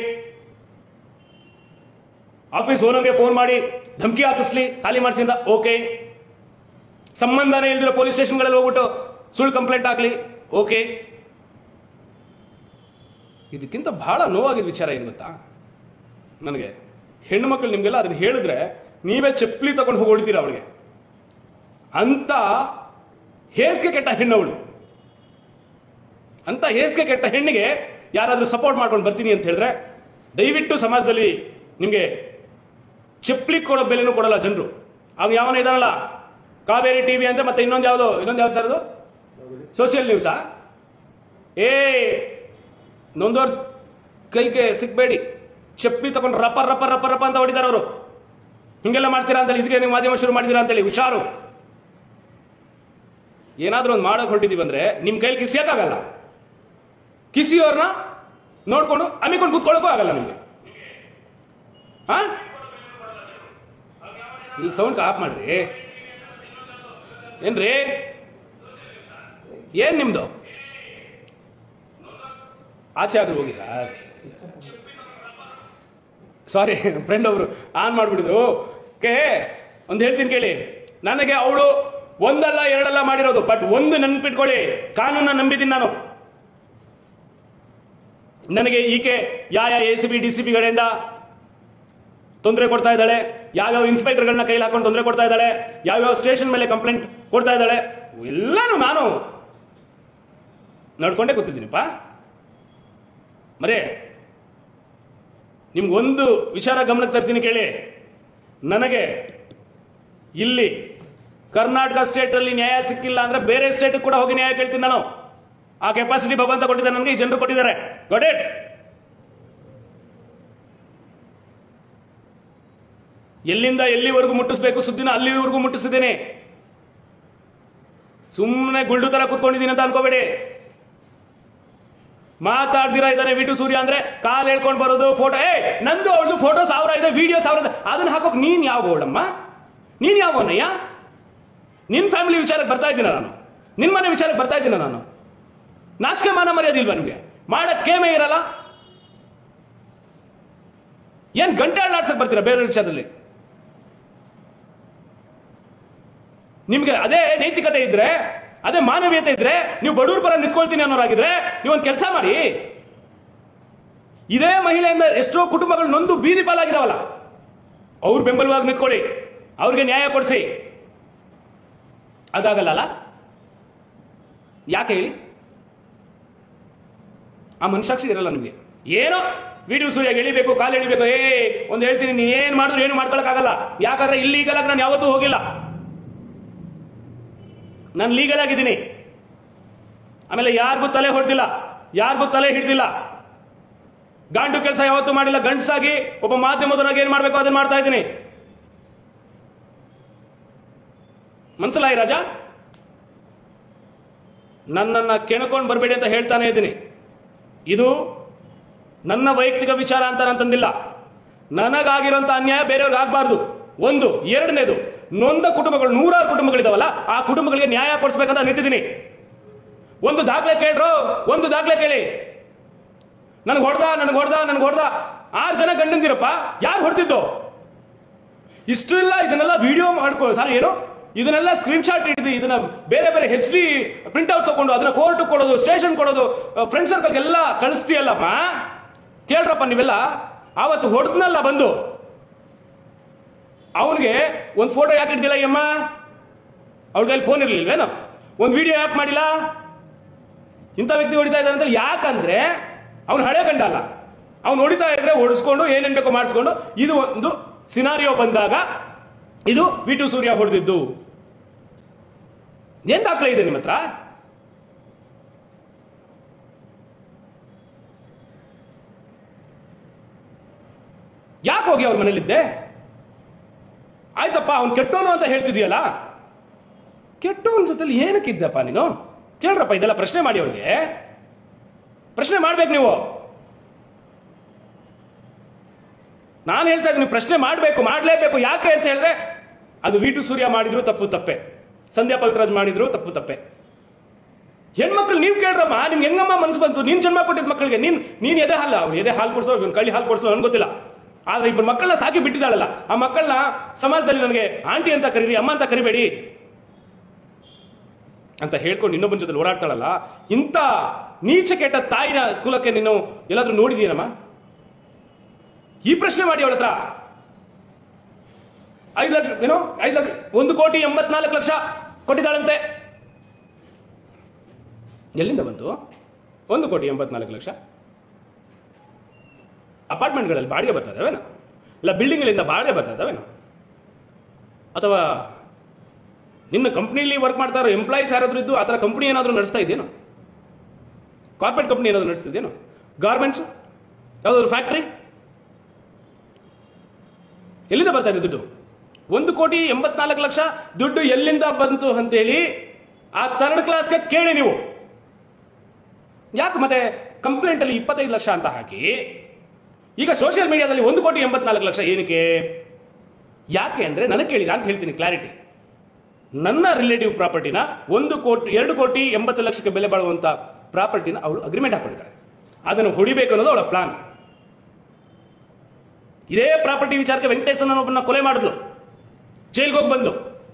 ಆಫೀಸ್ ಓನರ್ಗೆ ಫೋನ್ ಮಾಡಿ ಧಮಕಿ ಹಾಕಿಸ್ಲಿ ಖಾಲಿ ಮಾಡಿಸಿಂದ ಓಕೆ ಸಂಬಂಧನೇ ಇಲ್ದಿರೋ ಪೊಲೀಸ್ ಸ್ಟೇಷನ್ಗಳಲ್ಲಿ ಹೋಗ್ಬಿಟ್ಟು ಸುಳ್ಳು ಕಂಪ್ಲೇಂಟ್ ಹಾಕ್ಲಿ ಓಕೆ ಇದಕ್ಕಿಂತ ಬಹಳ ನೋವಾಗಿದ್ದ ವಿಚಾರ ಏನು ಗೊತ್ತಾ ನನಗೆ ಹೆಣ್ಣು ಮಕ್ಕಳು ನಿಮಗೆಲ್ಲ ಅದನ್ನ ಹೇಳಿದ್ರೆ ನೀವೇ ಚಪ್ಪಲಿ ತಗೊಂಡು ಹೋಗಿ ಹೊಡಿತೀರ ಅವಳಿಗೆ ಅಂತ ಹೇಸಿಗೆ ಕೆಟ್ಟ ಹೆಣ್ಣವಳು ಅಂತ ಹೇಸಿಗೆ ಕೆಟ್ಟ ಹೆಣ್ಣಿಗೆ ಯಾರಾದರೂ ಸಪೋರ್ಟ್ ಮಾಡ್ಕೊಂಡು ಬರ್ತೀನಿ ಅಂತ ಹೇಳಿದ್ರೆ ದಯವಿಟ್ಟು ಸಮಾಜದಲ್ಲಿ ನಿಮಗೆ ಚಪ್ಪಲಿ ಕೊಡೋ ಬೆಲೆನೂ ಕೊಡಲ್ಲ ಜನರು ಅವ್ನು ಯಾವನ ಇದಾನಲ್ಲ ಕಾವೇರಿ ಟಿವಿ ಅಂತ ಮತ್ತೆ ಇನ್ನೊಂದು ಯಾವುದು ಇನ್ನೊಂದು ಯಾವ್ದು ಸರ್ ಅದು ಸೋಷಿಯಲ್ ನ್ಯೂಸಾ ಏ ನೊಂದೋರ್ ಕೈಗೆ ಸಿಕ್ಬೇಡಿ ಚಪ್ಪಲಿ ತಗೊಂಡು ರಪ ರಪ ರಪ ರಪ ಅಂತ ಹೊಡಿತಾರೆ ಅವರು ಹಿಂಗೆಲ್ಲ ಮಾಡ್ತೀರಾ ಅಂತೇಳಿ ಇದಕ್ಕೆ ನೀವು ಮಾಧ್ಯಮ ಶುರು ಮಾಡಿದ್ದೀರಾ ಅಂತೇಳಿ ಹುಷಾರು ಏನಾದ್ರೂ ಒಂದು ಮಾಡೋಕೆ ಹೊರಟಿದೀವಿ ಅಂದ್ರೆ ನಿಮ್ಮ ಕೈಲಿ ಕಿಸಿಯೋಕ್ಕಾಗಲ್ಲ ಕಿಸಿಯೋರ್ನ ನೋಡ್ಕೊಂಡು ಅಮ್ಮಿಕೊಂಡು ಕೂತ್ಕೊಳ್ಳೋಕ್ಕೂ ಆಗಲ್ಲ ನಿಮಗೆ ಹಾ ಇಲ್ಲಿ ಸೌಂಡ್ ಆಫ್ ಮಾಡ್ರಿ ಏನ್ರಿ ಏನ್ ನಿಮ್ದು ಆಚೆ ಆದ್ರೂ ಹೋಗಿಲ್ಲ ಸಾರಿ ಫ್ರೆಂಡ್ ಅವರು ಆನ್ ಮಾಡ್ಬಿಟ್ಟಿದ್ರು ಕೆ ಒಂದು ಹೇಳ್ತೀನಿ ಕೇಳಿ ನನಗೆ ಅವಳು ಒಂದಲ್ಲ ಎರಡಲ್ಲ ಮಾಡಿರೋದು ಬಟ್ ಒಂದು ನೆನ್ಪಿಟ್ಕೊಳ್ಳಿ ಕಾನೂನ ನಂಬಿದ್ದೀನಿ ನಾನು ನನಗೆ ಈಕೆ ಯಾವ A C B D C ಪಿಗಳಿಂದ ತೊಂದರೆ ಕೊಡ್ತಾ ಇದ್ದಾಳೆ ಯಾವ್ಯಾವ ಇನ್ಸ್ಪೆಕ್ಟರ್ಗಳನ್ನ ಕೈಲಿ ಹಾಕೊಂಡು ತೊಂದರೆ ಕೊಡ್ತಾ ಇದ್ದಾಳೆ ಯಾವ್ಯಾವ ಸ್ಟೇಷನ್ ಮೇಲೆ ಕಂಪ್ಲೇಂಟ್ ಕೊಡ್ತಾ ಇದ್ದಾಳೆ ಎಲ್ಲಾನು ನಾನು ನಡ್ಕೊಂಡೇ ಕೂತಿದ್ದೀನಿಪ್ಪ ಮರೇ ನಿಮ್ಗೊಂದು ವಿಚಾರ ಗಮನಕ್ಕೆ ತರ್ತೀನಿ ಕೇಳಿ ನನಗೆ ಇಲ್ಲಿ ಕರ್ನಾಟಕ ಸ್ಟೇಟಲ್ಲಿ ನ್ಯಾಯ ಸಿಕ್ಕಿಲ್ಲ ಅಂದ್ರೆ ಬೇರೆ ಸ್ಟೇಟ್ ಕೂಡ ಹೋಗಿ ನ್ಯಾಯ ಕೇಳ್ತೀನಿ ನಾನು ಆ ಕೆಪಾಸಿಟಿ ಭಗವಂತ ಕೊಟ್ಟಿದ್ದಾರೆ ನನಗೆ ಈ ಜನರು ಕೊಟ್ಟಿದ್ದಾರೆ ಗಾಟ್ ಇಟ್ ಎಲ್ಲಿಂದ ಎಲ್ಲಿವರೆಗೂ ಮುಟ್ಟಿಸ್ಬೇಕು ಸುದ್ದಿನ ಅಲ್ಲಿವರೆಗೂ ಮುಟ್ಟಿಸಿದ್ದೇನೆ ಸುಮ್ಮನೆ ಗುಳ್ಳು ತರ ಕುತ್ಕೊಂಡಿದ್ದೀನಿ ಅಂತ ಅನ್ಕೋಬೇಡಿ ಮಾತಾಡ್ದಿರಾ ಇದಾರೆ ವಿಟು ಸೂರ್ಯ ಅಂದ್ರೆ ಕಾಲ್ ಹೇಳ್ಕೊಂಡು ಬರೋದು ಫೋಟೋ ಏ ನಂದು ಅವಳು ಫೋಟೋ ಸಾವಿರ ಇದೆ ವಿಡಿಯೋ ಸಾವಿರ ಇದೆ ಅದನ್ನ ಹಾಕೋಕ್ ನೀನ್ ಯಾವ ಅವಳಮ್ಮ ನೀನ್ ಯಾವನಯ್ಯ ನಿನ್ ಫ್ಯಾಮಿಲಿ ವಿಚಾರಕ್ಕೆ ಬರ್ತಾ ಇದ್ದೀನ ನಾನು ನಿನ್ ಮನೆ ವಿಚಾರಕ್ಕೆ ಬರ್ತಾ ಇದ್ದೀನ ನಾನು ನಾಚಿಕೆ ಮಾನ ಮರ್ಯಾದೆ ಇಲ್ವಾ ನಿಮ್ಗೆ ಮಾಡಕ್ ಕೇಮೆ ಇರಲ್ಲ ಏನ್ ಗಂಟೆ ಆಡ್ಸಕ್ ಬರ್ತೀರಾ ಬೇರೆ ವಿಚಾರದಲ್ಲಿ ನಿಮ್ಗೆ ಅದೇ ನೈತಿಕತೆ ಇದ್ರೆ ಅದೇ ಮಾನವೀಯತೆ ಇದ್ರೆ ನೀವು ಬಡವ್ರ ಪರ ನಿಂತ್ಕೊಳ್ತೀನಿ ಅನ್ನೋರಾಗಿದ್ರೆ ನೀವೊಂದು ಕೆಲಸ ಮಾಡಿ ಇದೇ ಮಹಿಳೆಯಿಂದ ಎಷ್ಟೋ ಕುಟುಂಬಗಳು ನೊಂದು ಬೀದಿ ಪಾಲಾಗಿದಾವಲ್ಲ ಅವ್ರು ಬೆಂಬಲವಾಗಿ ನಿಂತ್ಕೊಳ್ಳಿ ಅವ್ರಿಗೆ ನ್ಯಾಯ ಕೊಡಿಸಿ ಅದಾಗಲ್ಲ ಯಾಕೆ ಹೇಳಿ ಆ ಮನುಷ್ಯಾಕ್ಷಿ ಇರಲ್ಲ ನಿಮಗೆ ಏನೋ ವಿಡಿಯೋ ಸೂರ್ಯಾಗ ಎಳಿಬೇಕು ಕಾಲು ಎಳಿಬೇಕು ಏ ಒಂದು ಹೇಳ್ತೀನಿ ನೀನು ಏನು ಮಾಡಿದ್ರು ಏನು ಮಾಡ್ಕೊಳಕ್ಕಾಗಲ್ಲ ಯಾಕಂದ್ರೆ ಇಲ್ಲೀಗಲ್ ಆಗಿ ನಾನು ಯಾವತ್ತೂ ಹೋಗಿಲ್ಲ ನಾನು ಲೀಗಲ್ ಆಗಿದ್ದೀನಿ ಆಮೇಲೆ ಯಾರಿಗೂ ತಲೆ ಹೊಡೆದಿಲ್ಲ ಯಾರಿಗೂ ತಲೆ ಹಿಡ್ದಿಲ್ಲ ಗಾಂಡು ಕೆಲಸ ಯಾವತ್ತೂ ಮಾಡಿಲ್ಲ ಗಂಡಸಾಗಿ ಒಬ್ಬ ಮಾಧ್ಯಮದವರಾಗಿ ಏನ್ ಮಾಡ್ಬೇಕು ಅದನ್ನ ಮಾಡ್ತಾ ಇದ್ದೀನಿ ಮನ್ಸಲಾಯಿ ರಾಜ ನನ್ನನ್ನ ಕೆಣಕೊಂಡು ಬರಬೇಡಿ ಅಂತ ಹೇಳ್ತಾನೆ ಇದ್ದೀನಿ ಇದು ನನ್ನ ವೈಯಕ್ತಿಕ ವಿಚಾರ ಅಂತ ನಾನು ತಂದಿಲ್ಲ ನನಗಾಗಿರೋಂಥ ಅನ್ಯಾಯ ಬೇರೆಯವ್ರಿಗೆ ಆಗಬಾರ್ದು ಒಂದು ಎರಡನೇದು ನೊಂದ ಕುಟುಂಬಗಳು ನೂರಾರು ಕುಟುಂಬಗಳಿದಾವಲ್ಲ ಆ ಕುಟುಂಬಗಳಿಗೆ ನ್ಯಾಯ ಕೊಡಿಸ್ಬೇಕಂತ ನಿಂತಿದ್ದೀನಿ ಒಂದು ದಾಖಲೆ ಕೇಳ್ರು ಒಂದು ದಾಖಲೆ ಕೇಳಿ ನನಗೆ ಹೊಡೆದ ನನಗೆ ಹೊಡೆದ ನನಗೆ ಹೊಡೆದ ಆರು ಜನ ಗಂಡಂದಿರಪ್ಪ ಯಾರು ಹೊಡೆದಿದ್ದು ಇಷ್ಟೆಲ್ಲ ಇದನ್ನೆಲ್ಲ ವಿಡಿಯೋ ಮಾಡ್ಕೊ ಸರ್ ಏನು ಇದನ್ನೆಲ್ಲ ಸ್ಕ್ರೀನ್ ಶಾಟ್ ಹಿಡಿದು ಇದನ್ನ ಬೇರೆ ಬೇರೆ ಹೆಚ್ ಡಿ ಪ್ರಿಂಟ್ ಔಟ್ ತಗೊಂಡು ಅದನ್ನ ಕೋರ್ಟ್ ಕೊಡೋದು ಸ್ಟೇಷನ್ ಕೊಡೋದು ಫ್ರೆಂಡ್ ಸರ್ಕಲ್ಗೆಲ್ಲ ಕಳಿಸ್ತೀಯಲ್ಲಮ್ಮ ಕೇಳ್ರಪ್ಪ ನೀವೆಲ್ಲ ಆವತ್ತು ಹೊಡೆದ್ನಲ್ಲ ಬಂದು ಅವನಿಗೆ ಒಂದು ಫೋಟೋ ಯಾಕೆ ಹಿಡ್ದಿಲ್ಲ ಈ ಅಮ್ಮ ಅವ್ಳ ಕೈಲಿ ಫೋನ್ ಇರಲಿಲ್ವೇನೋ ಒಂದು ವಿಡಿಯೋ ಯಾಕೆ ಮಾಡಿಲ್ಲ ಇಂಥ ವ್ಯಕ್ತಿ ಹೊಡಿತಾ ಇದ್ದಾನೆ ಅಂತ ಯಾಕಂದ್ರೆ ಅವನು ಹಳೆ ಗಂಡ ಅಲ್ಲ ಅವ್ನು ಹೊಡಿತಾ ಇದ್ರೆ ಹೊಡಿಸ್ಕೊಂಡು ಏನೇನ್ ಬೇಕೋ ಮಾಡಿಸ್ಕೊಂಡು ಇದು ಒಂದು ಸಿನಾರಿಯೋ ಬಂದಾಗ ಇದು ವಿಟು ಸೂರ್ಯ ಹೊಡೆದಿದ್ದು ಏನ್ ದಾಖಲೆ ಇದೆ ನಿಮ್ಮ ಹತ್ರ ಯಾಕೆ ಹೋಗಿ ಅವ್ರ ಮನೇಲಿದ್ದೆ ಆಯ್ತಪ್ಪ ಅವ್ನು ಕೆಟ್ಟೋನು ಅಂತ ಹೇಳ್ತಿದ್ಯಲ್ಲ ಕೆಟ್ಟವನ ಜೊತೆಲಿ ಏನಕ್ಕಿದ್ದಪ್ಪ ನೀನು ಕೇಳ್ರಪ್ಪ ಇದೆಲ್ಲ ಪ್ರಶ್ನೆ ಮಾಡಿ ಅವಳಿಗೆ ಪ್ರಶ್ನೆ ಮಾಡ್ಬೇಕು ನೀವು ನಾನು ಹೇಳ್ತಾ ಇದ್ದೀನಿ ಪ್ರಶ್ನೆ ಮಾಡಬೇಕು ಮಾಡಲೇಬೇಕು ಯಾಕೆ ಅಂತ ಹೇಳಿದ್ರೆ ಅದು ವಿಟು ಸೂರ್ಯ ಮಾಡಿದ್ರು ತಪ್ಪು ತಪ್ಪೆ ಸಂಧ್ಯಾ ಪವಿತ್ರಾಜ್ ಮಾಡಿದ್ರು ತಪ್ಪು ತಪ್ಪೆ ಹೆಣ್ಮಕ್ಳು ನೀವು ಕೇಳ್ರಮ್ಮ ನಿಮ್ಗೆ ಹೆಂಗಮ್ಮ ಮನ್ಸು ಬಂತು ನೀನ್ ಜನ್ಮ ಕೊಟ್ಟಿದ್ದ ಮಕ್ಕಳಿಗೆ ನೀನ್ ನೀನ್ ಎದೆ ಹಾಲ ಅವ್ರು ಎದೆ ಹಾಲು ಕೊಡ್ಸೋ ಇವ್ನು ಕಳ್ಳಿ ಹಾಲು ಕೊಡ್ಸೋ ನನ್ಗೆ ಗೊತ್ತಿಲ್ಲ ಆದ್ರೆ ಇಬ್ಬರು ಮಕ್ಕಳನ್ನ ಸಾಕಿ ಬಿಟ್ಟಿದ್ದಾಳಲ್ಲ ಆ ಮಕ್ಕಳನ್ನ ಸಮಾಜದಲ್ಲಿ ನನಗೆ ಆಂಟಿ ಅಂತ ಕರೀರಿ ಅಮ್ಮ ಅಂತ ಕರಿಬೇಡಿ ಅಂತ ಹೇಳ್ಕೊಂಡು ಇನ್ನೊಬ್ಬನ ಜೊತೆ ಓಡಾಡ್ತಾಳಲ್ಲ ಇಂಥ ನೀಚ ಕೆಟ್ಟ ತಾಯಿನ ಕುಲಕ್ಕೆ ನೀನು ಎಲ್ಲಾದ್ರೂ ನೋಡಿದೀನಮ್ಮ ಈ ಪ್ರಶ್ನೆ ಮಾಡಿ ಅವಳ ಹತ್ರ ಐದು ಲಕ್ಷ ಏನೋ ಐದು ಲಕ್ಷ ಒಂದು ಕೋಟಿ ಎಂಬತ್ನಾಲ್ಕು ಲಕ್ಷ ಕೊಟ್ಟಿದ್ದಾಳಂತೆ ಎಲ್ಲಿಂದ ಬಂತು ಒಂದು ಕೋಟಿ ಎಂಬತ್ನಾಲ್ಕು ಲಕ್ಷ ಅಪಾರ್ಟ್ಮೆಂಟ್ಗಳಲ್ಲಿ ಬಾಡಿಗೆ ಬರ್ತಾ ಇದಾವೇನೋ ಇಲ್ಲ ಬಿಲ್ಡಿಂಗ್ಗಳಿಂದ ಬಾಡಿಗೆ ಬರ್ತಾ ಇದಾವೇನೋ ಅಥವಾ ನಿನ್ನ ಕಂಪ್ನಿಲಿ ವರ್ಕ್ ಮಾಡ್ತಾ ಇರೋ ಎಂಪ್ಲಾಯೀಸ್ ಯಾರಾದ್ರೂ ಇದ್ದು ಆ ಥರ ಕಂಪ್ನಿ ಏನಾದರೂ ನಡೆಸ್ತಾ ಇದೆಯೇನೋ ಕಾರ್ಪೊರೇಟ್ ಕಂಪ್ನಿ ಏನಾದರೂ ನಡೆಸ್ತಿದ್ದೇನೋ ಗಾರ್ಮೆಂಟ್ಸು ಯಾವುದಾದ್ರು ಫ್ಯಾಕ್ಟ್ರಿ ಎಲ್ಲಿಂದ ಬರ್ತಾ ಇದೆ ದುಡ್ಡು ಒಂದು ಕೋಟಿ ಎಂಬತ್ನಾಲ್ಕು ಲಕ್ಷ ದುಡ್ಡು ಎಲ್ಲಿಂದ ಬಂತು ಅಂತೇಳಿ ಆ ಥರ್ಡ್ ಕ್ಲಾಸ್ಗೆ ಕೇಳಿ ನೀವು ಯಾಕೆ ಮತ್ತೆ ಕಂಪ್ಲೇಂಟ್ ಅಲ್ಲಿ ಇಪ್ಪತ್ತೈದು ಲಕ್ಷ ಅಂತ ಹಾಕಿ ಈಗ ಸೋಷಿಯಲ್ ಮೀಡಿಯಾದಲ್ಲಿ ಒಂದು ಕೋಟಿ ಎಂಬತ್ನಾಲ್ಕು ಲಕ್ಷ ಏನಕ್ಕೆ ಯಾಕೆ ಅಂದ್ರೆ ನನಗೆ ಕೇಳಿ ನಾನು ಹೇಳ್ತೀನಿ ಕ್ಲಾರಿಟಿ ನನ್ನ ರಿಲೇಟಿವ್ ಪ್ರಾಪರ್ಟಿನ ಒಂದು ಕೋಟಿ ಎರಡು ಕೋಟಿ ಎಂಬತ್ತು ಲಕ್ಷಕ್ಕೆ ಬೆಲೆ ಬಾಳುವಂತ ಪ್ರಾಪರ್ಟಿನ ಅವಳು ಅಗ್ರಿಮೆಂಟ್ ಹಾಕೊಂಡಿದ್ದಾಳೆ ಅದನ್ನು ಹೊಡಿಬೇಕು ಅನ್ನೋದು ಅವಳ ಪ್ಲಾನ್ ಇದೇ ಪ್ರಾಪರ್ಟಿ ವಿಚಾರಕ್ಕೆ ವೆಂಕಟೇಶನ್ ಒಬ್ಬನ ಕೊಲೆ ಮಾಡಿದ್ಲು ಜೈಲ್ಗೆ ಹೋಗಿ ಬಂದು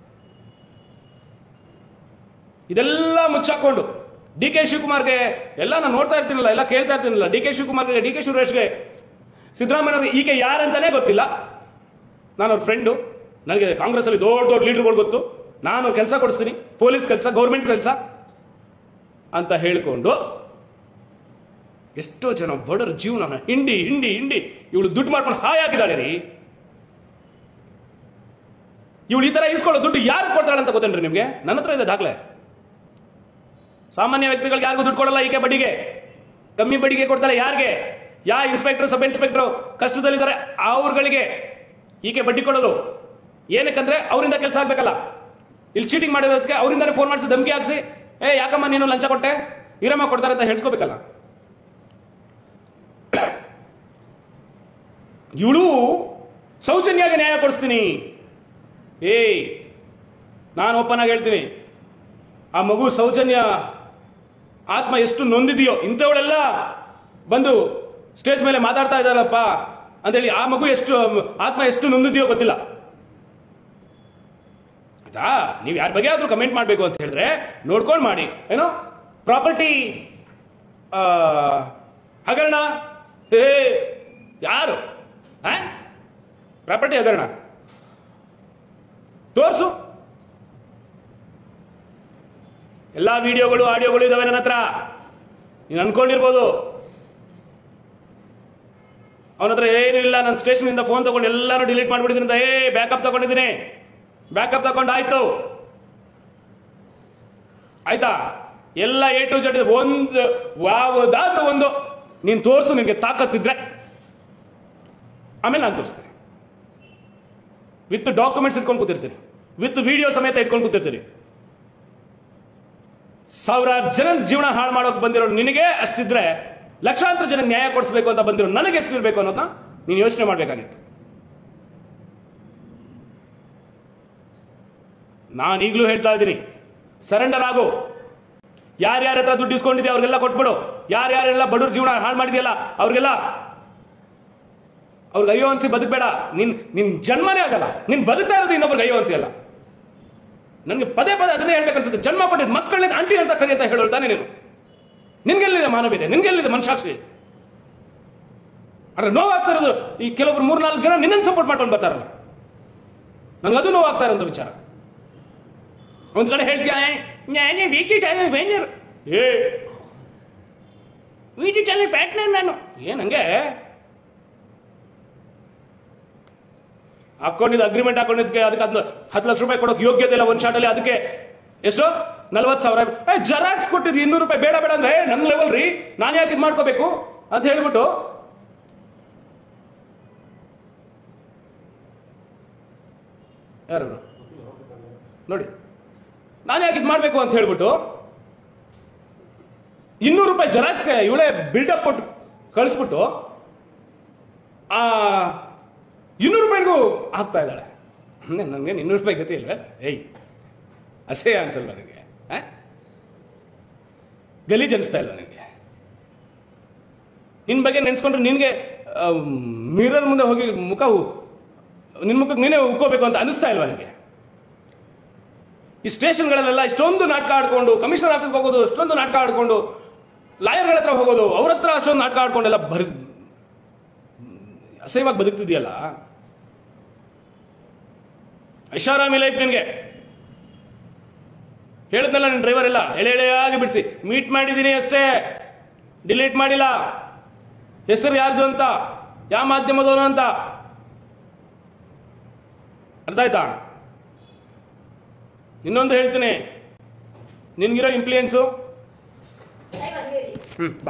ಇದೆಲ್ಲ ಮುಚ್ಚಾಕೊಂಡು ಡಿ ಕೆ ಶಿವಕುಮಾರ್ಗೆ ಎಲ್ಲ ನಾನು ನೋಡ್ತಾ ಇರ್ತೀನಲ್ಲ ಎಲ್ಲ ಕೇಳ್ತಾ ಇರ್ತೀನಲ್ಲ ಡಿ ಕೆ ಶಿವಕುಮಾರ್ಗೆ ಡಿ ಕೆ ಸುರೇಶ್ಗೆ ಸಿದ್ದರಾಮಯ್ಯವ್ರಿಗೆ ಈಕೆ ಯಾರಂತಾನೆ ಗೊತ್ತಿಲ್ಲ ನಾನು ಅವ್ರ ಫ್ರೆಂಡು ನನಗೆ ಕಾಂಗ್ರೆಸ್ಸಲ್ಲಿ ದೊಡ್ಡ ದೊಡ್ಡ ಲೀಡರ್ಗಳು ಗೊತ್ತು ನಾನು ಕೆಲಸ ಕೊಡಿಸ್ತೀನಿ ಪೊಲೀಸ್ ಕೆಲಸ ಗೌರ್ಮೆಂಟ್ ಕೆಲಸ ಅಂತ ಹೇಳಿಕೊಂಡು ಎಷ್ಟೋ ಜನ ಬಡರ ಜೀವನ ಹಿಂಡಿ ಹಿಂಡಿ ಹಿಂಡಿ ಇವಳು ದುಡ್ಡು ಮಾಡ್ಕೊಂಡು ಹಾಯಾಗಿದ್ದಾಳೆ ರೀ ಇವಳು ಈ ತರ ಇಸ್ಕೊಳ್ಳೋ ದುಡ್ಡು ಯಾರು ಕೊಡ್ತಾಳೆ ಅಂತ ಗೊತ್ತೇನ್ರಿ ನಿಮಗೆ ನನ್ನ ಹತ್ರ ಇದೆ ದಾಖಲೆ ಸಾಮಾನ್ಯ ವ್ಯಕ್ತಿಗಳಿಗೆ ಯಾರಿಗೂ ದುಡ್ಡು ಕೊಡಲ್ಲ ಈಕೆ ಬಡ್ಡಿಗೆ ಕಮ್ಮಿ ಬಡ್ಡಿಗೆ ಕೊಡ್ತಾಳೆ ಯಾರಿಗೆ ಯಾ ಇನ್ಸ್ಪೆಕ್ಟರ್ ಸಬ್ ಇನ್ಸ್ಪೆಕ್ಟರ್ ಕಷ್ಟದಲ್ಲಿದ್ದಾರೆ ಅವ್ರಗಳಿಗೆ ಈಕೆ ಬಡ್ಡಿ ಕೊಡೋದು ಏನಕ್ಕಂದ್ರೆ ಅವರಿಂದ ಕೆಲಸ ಆಗ್ಬೇಕಲ್ಲ ಇಲ್ಲಿ ಚೀಟಿಂಗ್ ಮಾಡಿರೋದಕ್ಕೆ ಅವರಿಂದಾನೇ ಫೋನ್ ಮಾಡಿಸಿ ಧಮಕಿ ಹಾಕ್ಸಿ ಏ ಯಾಕಮ್ಮ ನೀನು ಲಂಚ ಕೊಟ್ಟೆ ಈರಮ್ಮ ಕೊಡ್ತಾರೆ ಅಂತ ಹೇಳ್ಸ್ಕೋಬೇಕಲ್ಲ ಇವಳು ಸೌಜನ್ಯಾಗ ನ್ಯಾಯ ಕೊಡಿಸ್ತೀನಿ ಏಯ್ ನಾನು ಓಪನ್ ಆಗಿ ಹೇಳ್ತೀನಿ ಆ ಮಗು ಸೌಜನ್ಯ ಆತ್ಮ ಎಷ್ಟು ನೊಂದಿದೆಯೋ ಇಂಥವಳೆಲ್ಲ ಬಂದು ಸ್ಟೇಜ್ ಮೇಲೆ ಮಾತಾಡ್ತಾ ಇದ್ದಾರಪ್ಪ ಅಂತೇಳಿ ಆ ಮಗು ಎಷ್ಟು ಆತ್ಮ ಎಷ್ಟು ನೊಂದಿದೆಯೋ ಗೊತ್ತಿಲ್ಲ ಆಯ್ತಾ ನೀವು ಯಾರ ಬಗ್ಗೆ ಆದ್ರೂ ಕಮೆಂಟ್ ಮಾಡಬೇಕು ಅಂತ ಹೇಳಿದ್ರೆ ನೋಡ್ಕೊಂಡು ಮಾಡಿ ಏನೋ ಪ್ರಾಪರ್ಟಿ ಹಗರಣ ಹೇ ಯಾರು ಪ್ರಾಪರ್ಟಿ ಹಗರಣ ತೋರ್ಸು ಎಲ್ಲ ವಿಡಿಯೋಗಳು ಆಡಿಯೋಗಳು ಇದಾವೆ ನನ್ನ ಹತ್ರ ನೀನು ಅನ್ಕೊಂಡಿರ್ಬೋದು ಅವನ ಹತ್ರ ಏನೂ ಇಲ್ಲ ನಾನು ಸ್ಟೇಷನಿಂದ ಫೋನ್ ತಗೊಂಡು ಎಲ್ಲಾನು ಡಿಲೀಟ್ ಮಾಡಿಬಿಟ್ಟಿದ್ರಿಂದ ಏ ಬ್ಯಾಕಪ್ ತಗೊಂಡಿದ್ದೀನಿ ಬ್ಯಾಕಪ್ ತಗೊಂಡು ಆಯ್ತು ಆಯ್ತಾ ಎಲ್ಲ ಎ ಟು ಜೆಡ್ ಒಂದು ಯಾವುದಾದ್ರೂ ಒಂದು ನೀನು ತೋರಿಸು ನಿನಗೆ ತಾಕತ್ತಿದ್ರೆ ಆಮೇಲೆ ನಾನು ತೋರಿಸ್ತೀನಿ ವಿತ್ ಡಾಕ್ಯುಮೆಂಟ್ಸ್ ಇಟ್ಕೊಂಡು ಕೂತಿರ್ತೀನಿ ವಿತ್ ವಿಡಿಯೋ ಸಮೇತ ಇಟ್ಕೊಂಡು ಕೂತಿರ್ತೀನಿ ಸಾವಿರಾರು ಜನ ಜೀವನ ಹಾಳು ಮಾಡೋಕೆ ಬಂದಿರೋ ನಿನಗೆ ಅಷ್ಟಿದ್ರೆ ಲಕ್ಷಾಂತರ ಜನ ನ್ಯಾಯ ಕೊಡಿಸ್ಬೇಕು ಅಂತ ಬಂದಿರೋ ನನಗೆ ಎಷ್ಟಿರ್ಬೇಕು ಅನ್ನೋದನ್ನ ನೀನು ಯೋಚನೆ ಮಾಡಬೇಕಾಗಿತ್ತು ನಾನು ಈಗಲೂ ಹೇಳ್ತಾ ಇದ್ದೀನಿ ಸರೆಂಡರ್ ಆಗು ಯಾರ್ಯಾರ ಹತ್ರ ದುಡ್ಡು ಇಸ್ಕೊಂಡಿದ್ಯಾ ಅವ್ರಿಗೆಲ್ಲ ಕೊಟ್ಬಿಡು ಯಾರ್ಯಾರೆಲ್ಲ ಬಡವ್ರ ಜೀವನ ಹಾಳು ಮಾಡಿದ್ಯಲ್ಲ ಅವ್ರಿಗೆಲ್ಲ ಅವ್ರಿಗೆ ಅಯ್ಯೋ ಅನ್ಸಿ ಬದುಕಬೇಡ ನಿನ್ ನಿನ್ ಜನ್ಮನೇ ಆಗಲ್ಲ ನೀನ್ ಬದುಕ್ತಾ ಇರೋದು ಇನ್ನೊಬ್ರಿಗೆ ಅಯ್ಯೋ ಅನ್ಸಿ ಅಲ್ಲ ನನಗೆ ಪದೇ ಪದೇ ಅದನ್ನೇ ಹೇಳ್ಬೇಕನ್ಸುತ್ತೆ ಜನ್ಮ ಕೊಟ್ಟಿದ್ದು ಮಕ್ಕಳನ್ನ ಆಂಟಿ ಅಂತ ಕರಿ ಅಂತ ಹೇಳೋಳು ತಾನೇ ನೀನು ನಿನ್ಗೆಲ್ಲಿದೆ ಮಾನವೀಯತೆ ನಿನ್ಗೆಲ್ಲಿದೆ ಮನುಷ್ಯಾಕ್ಷಿ ಅದ್ರ ನೋವಾಗ್ತಾ ಇರೋದು ಈ ಕೆಲವೊಬ್ರು ಮೂರ್ನಾಲ್ಕು ಜನ ನಿನ್ನನ್ನು ಸಪೋರ್ಟ್ ಮಾಡ್ಕೊಂಡು ಬರ್ತಾರಲ್ಲ ನನಗದು ನೋವಾಗ್ತಾ ಇರೋಂಥ ವಿಚಾರ ಒಂದ್ ಕಡೆ ಹೇಳ್ತೀಯ ನಾನೇ ವೀಟಿ ಚಾನಲ್ ಬೇಂಜರ್ ಏ ವೀಟಿ ಚಾನಲ್ ಪ್ಯಾಟ್ನರ್ ನಾನು ಏನಂಗೆ ಹಾಕೊಂಡಿದ್ದು ಅಗ್ರಿಮೆಂಟ್ ಹಾಕೊಂಡಿದ್ದಕ್ಕೆ ಅದಕ್ಕೆ ಹತ್ತು ಹತ್ತು ಲಕ್ಷ ರೂಪಾಯಿ ಕೊಡೋಕೆ ಯೋಗ್ಯತೆ ಇಲ್ಲ ಒಂದು ಶಾಟಲ್ಲಿ ಅದಕ್ಕೆ ಎಷ್ಟು ನಲ್ವತ್ತು ಸಾವಿರ ಏ ಜೆರಾಕ್ಸ್ ಕೊಟ್ಟಿದ್ದು ಇನ್ನೂರು ರೂಪಾಯಿ ಬೇಡ ಬೇಡ ಅಂದ್ರೆ ನನ್ನ ಲೆವೆಲ್ ರೀ ನಾನು ಯಾಕೆ ಇದು ಮಾಡ್ಕೋಬೇಕು ಅಂತ ಹೇಳ್ಬಿಟ್ಟು ಯಾರು ನೋಡಿ ನಾನು ಯಾಕೆ ಇದು ಮಾಡಬೇಕು ಅಂತ ಹೇಳ್ಬಿಟ್ಟು ಇನ್ನೂರು ರೂಪಾಯಿ ಜೆರಾಕ್ಸ್ಗೆ ಇವಳೇ ಬಿಲ್ಡಪ್ ಕೊಟ್ಟು ಕಳಿಸ್ಬಿಟ್ಟು ಆ ಇನ್ನೂರು ರೂಪಾಯಿಗೂ ಹಾಕ್ತಾ ಇದ್ದಾಳೆ ನನಗೆ ಇನ್ನೂರು ರೂಪಾಯಿ ಗತಿ ಇಲ್ವೇ ಏಯ್ ಅಸಹ್ಯ ಅನ್ಸಲ್ವ ನನಗೆ ಆ? ಗಲೀಜ್ ಅನಿಸ್ತಾ ಇಲ್ಲ ನನಗೆ ನಿನ್ನ ಬಗ್ಗೆ ನೆನೆಸ್ಕೊಂಡ್ರೆ ನಿನಗೆ ಮಿರರ್ ಮುಂದೆ ಹೋಗಿ ಮುಖ ಉ- ನಿನ್ನ ಮುಖಕ್ಕೆ ನೀನೇ ಉಕ್ಕೋಬೇಕು ಅಂತ ಅನಿಸ್ತಾ ಇಲ್ವಾ ನನಗೆ ಈ ಸ್ಟೇಷನ್ಗಳಲ್ಲೆಲ್ಲ ಇಷ್ಟೊಂದು ನಾಟಕ ಆಡ್ಕೊಂಡು ಕಮಿಷನರ್ ಆಫೀಸ್ಗೆ ಹೋಗೋದು ಇಷ್ಟೊಂದು ನಾಟಕ ಆಡ್ಕೊಂಡು ಲಾಯರ್ಗಳ ಹತ್ರ ಹೋಗೋದು ಅವ್ರ ಹತ್ರ ಅಷ್ಟೊಂದು ನಾಟಕ ಆಡ್ಕೊಂಡೆಲ್ಲ ಬರ್ ಅಸಹ್ಯವಾಗಿ ಬದುಕ್ತಿದ್ಯಲ್ಲ ಐಷಾರಾಮಿ ಲೈಫ್ ನಿನಗೆ ಹೇಳಿದ್ನಲ್ಲ ನನ್ನ ಡ್ರೈವರ್ ಎಲ್ಲ ಎಳೆ ಎಳೆಯಾಗಿ ಬಿಡಿಸಿ ಮೀಟ್ ಮಾಡಿದ್ದೀನಿ ಅಷ್ಟೇ ಡಿಲೀಟ್ ಮಾಡಿಲ್ಲ ಹೆಸರು ಯಾರ್ದು ಅಂತ ಯಾವ ಮಾಧ್ಯಮದವನು ಅಂತ ಅರ್ಥ ಆಯ್ತಾ ಇನ್ನೊಂದು ಹೇಳ್ತೀನಿ ನಿನ್ಗಿರೋ ಇಂಪ್ಲೂಯೆನ್ಸು ಹ್ಮ್, ಬಾ.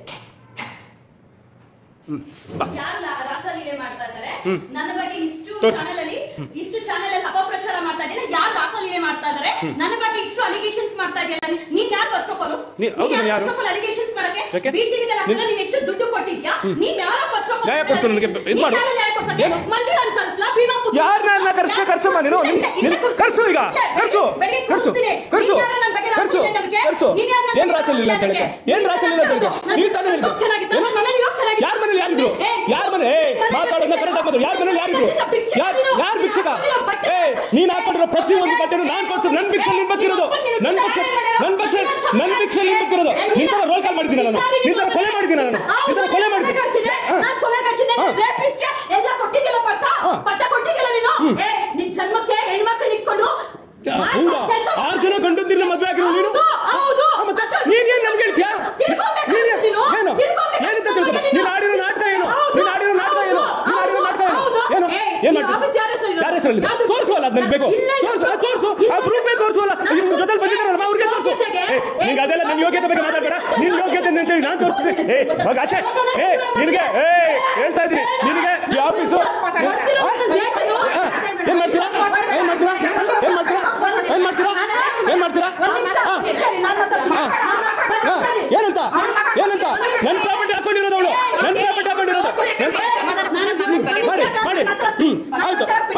ಬಾ. ಯಾರು ಲಾ- ರಾಸಲೀಲೆ ಮಾಡ್ತಾ ಇದ್ದಾರೆ ನನ್ನ ಬಗ್ಗೆ ಇಷ್ಟು ತೋರ್ಸು. ಚಾನೆಲ್ ಅಲ್ಲಿ ಇಷ್ಟು ಚಾನೆಲ್ ಅಲ್ಲಿ ಅಪಪ್ರಚಾರ ಮಾಡ್ತಾ ಇದೆಯಲ್ಲ ಯಾರು ರಾಸಲೀಲೆ ಮಾಡ್ತಾ ಇದ್ದಾರೆ ನನ್ನ ಬಗ್ಗೆ ಇಷ್ಟು ಅಲಿಗೇಷನ್ಸ್ ಮಾಡ್ತಾ ಇದೆಯಲ್ಲ ನೀನ್ ಯಾರು ಫಸ್ಟ್ ಆಫ್ ಆಲ್ ನೀ- ಹೌದು, ನೀನ್ ಯಾರು? ಫಸ್ಟ್ ಆಫ್ ಆಲ್ ಅಲಿಗೇಷನ್ಸ್ ಮಾಡಕ್ಕೆ ಯಾಕೆ? ಬೀದಿಗೆ ನೀನ್- ನೀನ್ ಎಷ್ಟು ದುಡ್ಡು ಕೊಟ್ಟಿದ್ಯಾ ನೀನ್ ಯಾರೋ ಫಸ್ಟ್ ಆಫ್ ಆಲ್ ನ್ಯಾಯ ಕೊಡ್ಸು ನನಗೆ, ಇದ್ ಮಾಡು. ಏನು? ಮಂಜುಳನ್ ಕರ್ಸ್ಲಾ ಭೀಮಾ ಪುತ್ರ ಯಾರ್ನ ಕರ್ಸ್ತೆ ಕರ್ಸಮ್ಮ ನೀನು ನಿನ್- ನಿನ್- ಕರ್ಸು ಈಗ ಕರ್ಸು ಕರ್ಸು ಕರ್ಸು ಕರ್ಸು ಕರ್ಸು ಏನ್ ರಾಸಲಿಲ್ಲ ಅಂತ ಹೇಳಿಕೆ ಏನ್ ರಾಸಲಿಲ್ಲ ಅಂತ ಹೇಳಿಕೆ ನೀನ್ ತಾನೇ ಹೇಳಿದ್ದು ಯಾರ ಮನೇಲಿ ಯಾರಿದ್ರು ಯಾರ ಮನೆ ಏ, ಮಾತಾಡೋದನ್ನ ಕರೆಕ್ಟ್ ಆಗಿ ಮಾತಾಡು ಯಾರ ಮನೇಲಿ ಯಾರಿದ್ರು ಯಾರ್ ಯಾರ್ ಭಿಕ್ಷಕ ಏ ನೀನ್ ಹಾಕೊಂಡಿರೋ ಪ್ರತಿ ಒಂದು ಬಟ್ಟೆನು ನಾನ್ ಕೊಡ್ತೀನಿ ನನ್ ಭಿಕ್ಷೆ ನಿನ್ ಬತ್ತಿರೋದು ನನ್ ಭಿಕ್ಷೆ ನನ್ ಭಿಕ್ಷೆ ನನ್ ಭಿಕ್ಷೆ ನಿನ್ ಬತ್ತಿರೋದು ನಿನ್ ತರ ರೋಲ್ ಕಾಲ್ ಮಾಡಿದ್ದೀನಿ ನಾನು ನಿನ್ ತರ ಕೊಲೆ ಮಾಡಿದ್ದೀನಿ ನಾನು ನಿನ್ ತರ ಕೊಲೆ ಮಾಡಿದ್ದೀನಿ ಹಾ. ಹಾ. ಎಲ್ಲ ಕೊಟ್ಟಿದ್ದಿಲ್ಲ ಪಟ್ಟ ಹಾ. ಪಟ್ಟ ಕೊಟ್ಟಿದ್ದಿಲ್ಲ ನೀನು ಏ ನಿನ್ ಜನ್ಮಕ್ಕೆ ಹೆಣ್ಮಕ್ಳು ಇಟ್ಕೊಂಡು ಹೌದಾ ಆರು ಜನ ಗಂಡಂದಿರ್ನ ಮದ್ವೆ ಆಗಿರೋ ನೀನು ಹೌದು, ಹೌದು. ಆ, ಮತ್ತೆ ನೀನ್ ಏನ್ ನನ್ಗೆ ಹೇಳ್ತೀಯಾ ತಿಳ್ಕೊಬೇಕು ನೀನ್ ಏನ್- ನೀನು. ಏನು ತಿಳ್ಕೊಬೇಕು ಏನಂತ ತಿಳ್ಕೊಬೇಕು ನೀನು. ನೀನ್ ಆಡಿರೋ ನಾಟಕ ಏನು ಹೌದು, ನೀನ್ ಆಡಿರೋ ನಾಟಕ ಏನು ಹೌದು, ನೀನ್ ಆಡಿರೋ ನಾಟಕ ಏನು ಹೌದು. ಏನು ಏ, ಏನ್ ಈ ಮಾಡ್ತೀಯ ಆಫೀಸ್ ಯಾರ ಹೆಸರಲ್ಲಿ ಯಾರ ಹೆಸರಲ್ಲಿ ಯಾರ್ದು? ತೋರಿಸು ಅಲ್ಲ ನನ್ಗೆ ಬೇಕು ಇಲ್ಲ, ಇಲ್ಲ. ತೋರಿಸು ಆ, ತೋರಿಸು ಆ ಇಲ್ಲ. ಪ್ರೂಫ್ ಬೇಕು ತೋರಿಸು ಅಲ್ಲ ನಾನು- ನಿಮ್ ಜೊತೆ ಬಂದಿದ್ದಾರಲ್ಲ ಅವ್ರಿಗೆ ತೋರಿಸು ಯೋಗ್ಯತೆಗೆ- ಏ ನಿನ್ಗೆ ಅದೆಲ್ಲ ನಿನ್ ಯೋಗ್ಯತೆ ಬಗ್ಗೆ ಮಾತಾಡ್ಬೇಡ ನಿನ್ ಯೋಗ್ಯತೆ ಅಂತ ಹೇಳಿ ನಾನು ತೋರಿಸ್ತೀನಿ ಏ ಹೋಗ ಆಚೆ ಏ ನಿನಗೆ ಏ ಹೇಳ್ತಾ ಇದ್ದೀನಿ ನಿನಗೆ ಈ ಆಫೀಸು ಬರ್ತಿರೋ ಒಂದು ಲೇಟ್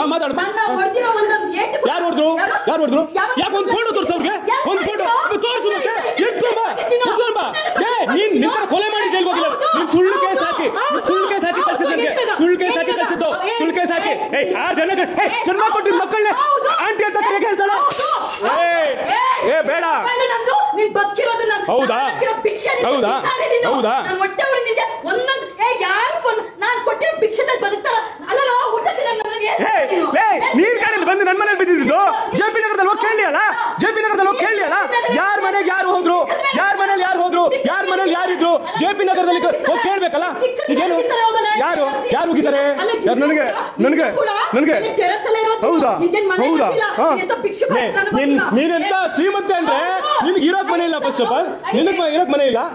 ಹಾ, ಮಾತಾಡು. ನನ್ನ ಹೊಡೆದಿರೋ ಒಂದೊಂದು ಏಟು ಕೂಡ- ಯಾರು ಹೊಡೆದ್ರು ಯಾರು? ಯಾರು ಹೊಡೆದ್ರು ಯಾವ- ಯಾಕೆ ಒಂದು ಫೋಟೋ ತೋರಿಸು ಅವ್ರಿಗೆ ಯಾರು ಒಂದು ಫೋಟೋ ಹೊಡೆದ್ರು? ತೋರಿಸು ಮತ್ತೆ ನೀನು ಎಚ್ಚಮ್ಮ ನೀನು ಎಚ್ಚಮ್ಮ ಏ ನೀನ್ ನಿನ್ನ ಕೊಲೆ ಮಾಡಿ ಜೈಲ್ಗೆ ಹೋಗಿಲ್ಲ ಹೌದು, ನೀನ್ ಸುಳ್ಳು ಕೇಸ್ ಹೌದು, ಹಾಕಿ ಹೌದು, ನೀನ್ ಸುಳ್ಳು ಕೇಸ್ ಹಾಕಿ ಹೌದು, ಕಳ್ಸಿದ್ದು ನನಗೆ ಏನಿಲ್ಲ. ಸುಳ್ಳು ಕೇಸ್ ಹಾಕಿ ಏನಿಲ್ಲ. ಕಳ್ಸಿದ್ದು ಏ, ಸುಳ್ಳು ಕೇಸ್ ಹಾಕಿ ಏ, ಏ ಆ ಜನಕ್ಕೆ ಏ ಜನ್ಮ ಕೊಟ್ಟಿದ್ದ ಮಕ್ಕಳನ್ನ ಹೌದು. ಆಂಟಿ ಅಂತ ಕರೆಗೆ ಹೇಳ್ತಾಳ ಹೌದು, ಏ ಹೌದು. ಏ ಬೇಡ ಮಕ್ಕಳು ನಂದು, ನೀನ್ ಬದುಕಿರೋದು ನಾನು- ಹೌದಾ? ನಾನು ಹಾಕಿರೋ ಭಿಕ್ಷೆ ನೀನು ಹೌದಾ? ಭಿಕ್ಷಾರಿ ನೀನು. ಹೌದಾ? ನಾನು ಹೊಟ್ಟೆ ಉರಿದಿದ್ದೆ. ಒಂದೊಂದು ಏ ಯಾರು ಫೋನ್ ನಾನು ಕೊಟ್ಟಿರೋ ಭಿಕ್ಷೆದಲ್ಲಿ ಬದುಕ್ತಾರ ಅಲ್ಲೋ ಊಟ ತಿನ್ನೋದು ನನ್ನನ್ನು ಏನ್ ಏ ನೀನು? ಲೇ ಏನ್ ನೀನ್ ಕಾಣಲ್ಲಿ ಬಂದು ನನ್ನ ಮನೇಲಿ ಬಿದ್ದಿದ್ದು ಜೆ ಪಿ ನಗರದಲ್ಲಿ ಹೋಗಿ ಕೇಳಿ ಅಲ್ಲ ಜೆ ಪಿ ನಗರದಲ್ಲಿ ಹೋಗಿ ಕೇಳಿ ಅಲ್ಲ ಯಾರ ಮನೆಗೆ ಯಾರು ಹೋದ್ರು ಯಾರ ಮನೇಲಿ ಯಾರು ಹೋದ್ರು ಯಾರ ಮನೇಲಿ ಯಾರಿದ್ರು ಜೆ ಪಿ ನಗರದಲ್ಲಿ ಹೋಗಿ ಕೇಳ್ಬೇಕಲ್ಲ ಈಗೇನು ಯಾರು ಯಾರು ಹೋಗಿದ್ದಾರೆ ಯಾರು ನನಗೆ ನನಗೆ ನನಗೆ ಹೌದಾ ಹೌದಾ ಹಾ ಲೇ, ನೀನ್ ನೀನೆಂತ ಶ್ರೀಮಂತ ಅಂದ್ರೆ ನಿನ್ಗೆ ಇರೋಕ್ ಮನೆ ಇಲ್ಲ ಫಸ್ಟ್ ಆಫ್ ಆಲ್ ನಿನಗ್ ಇರೋಕ್ ಮನೆ ಇಲ್ಲ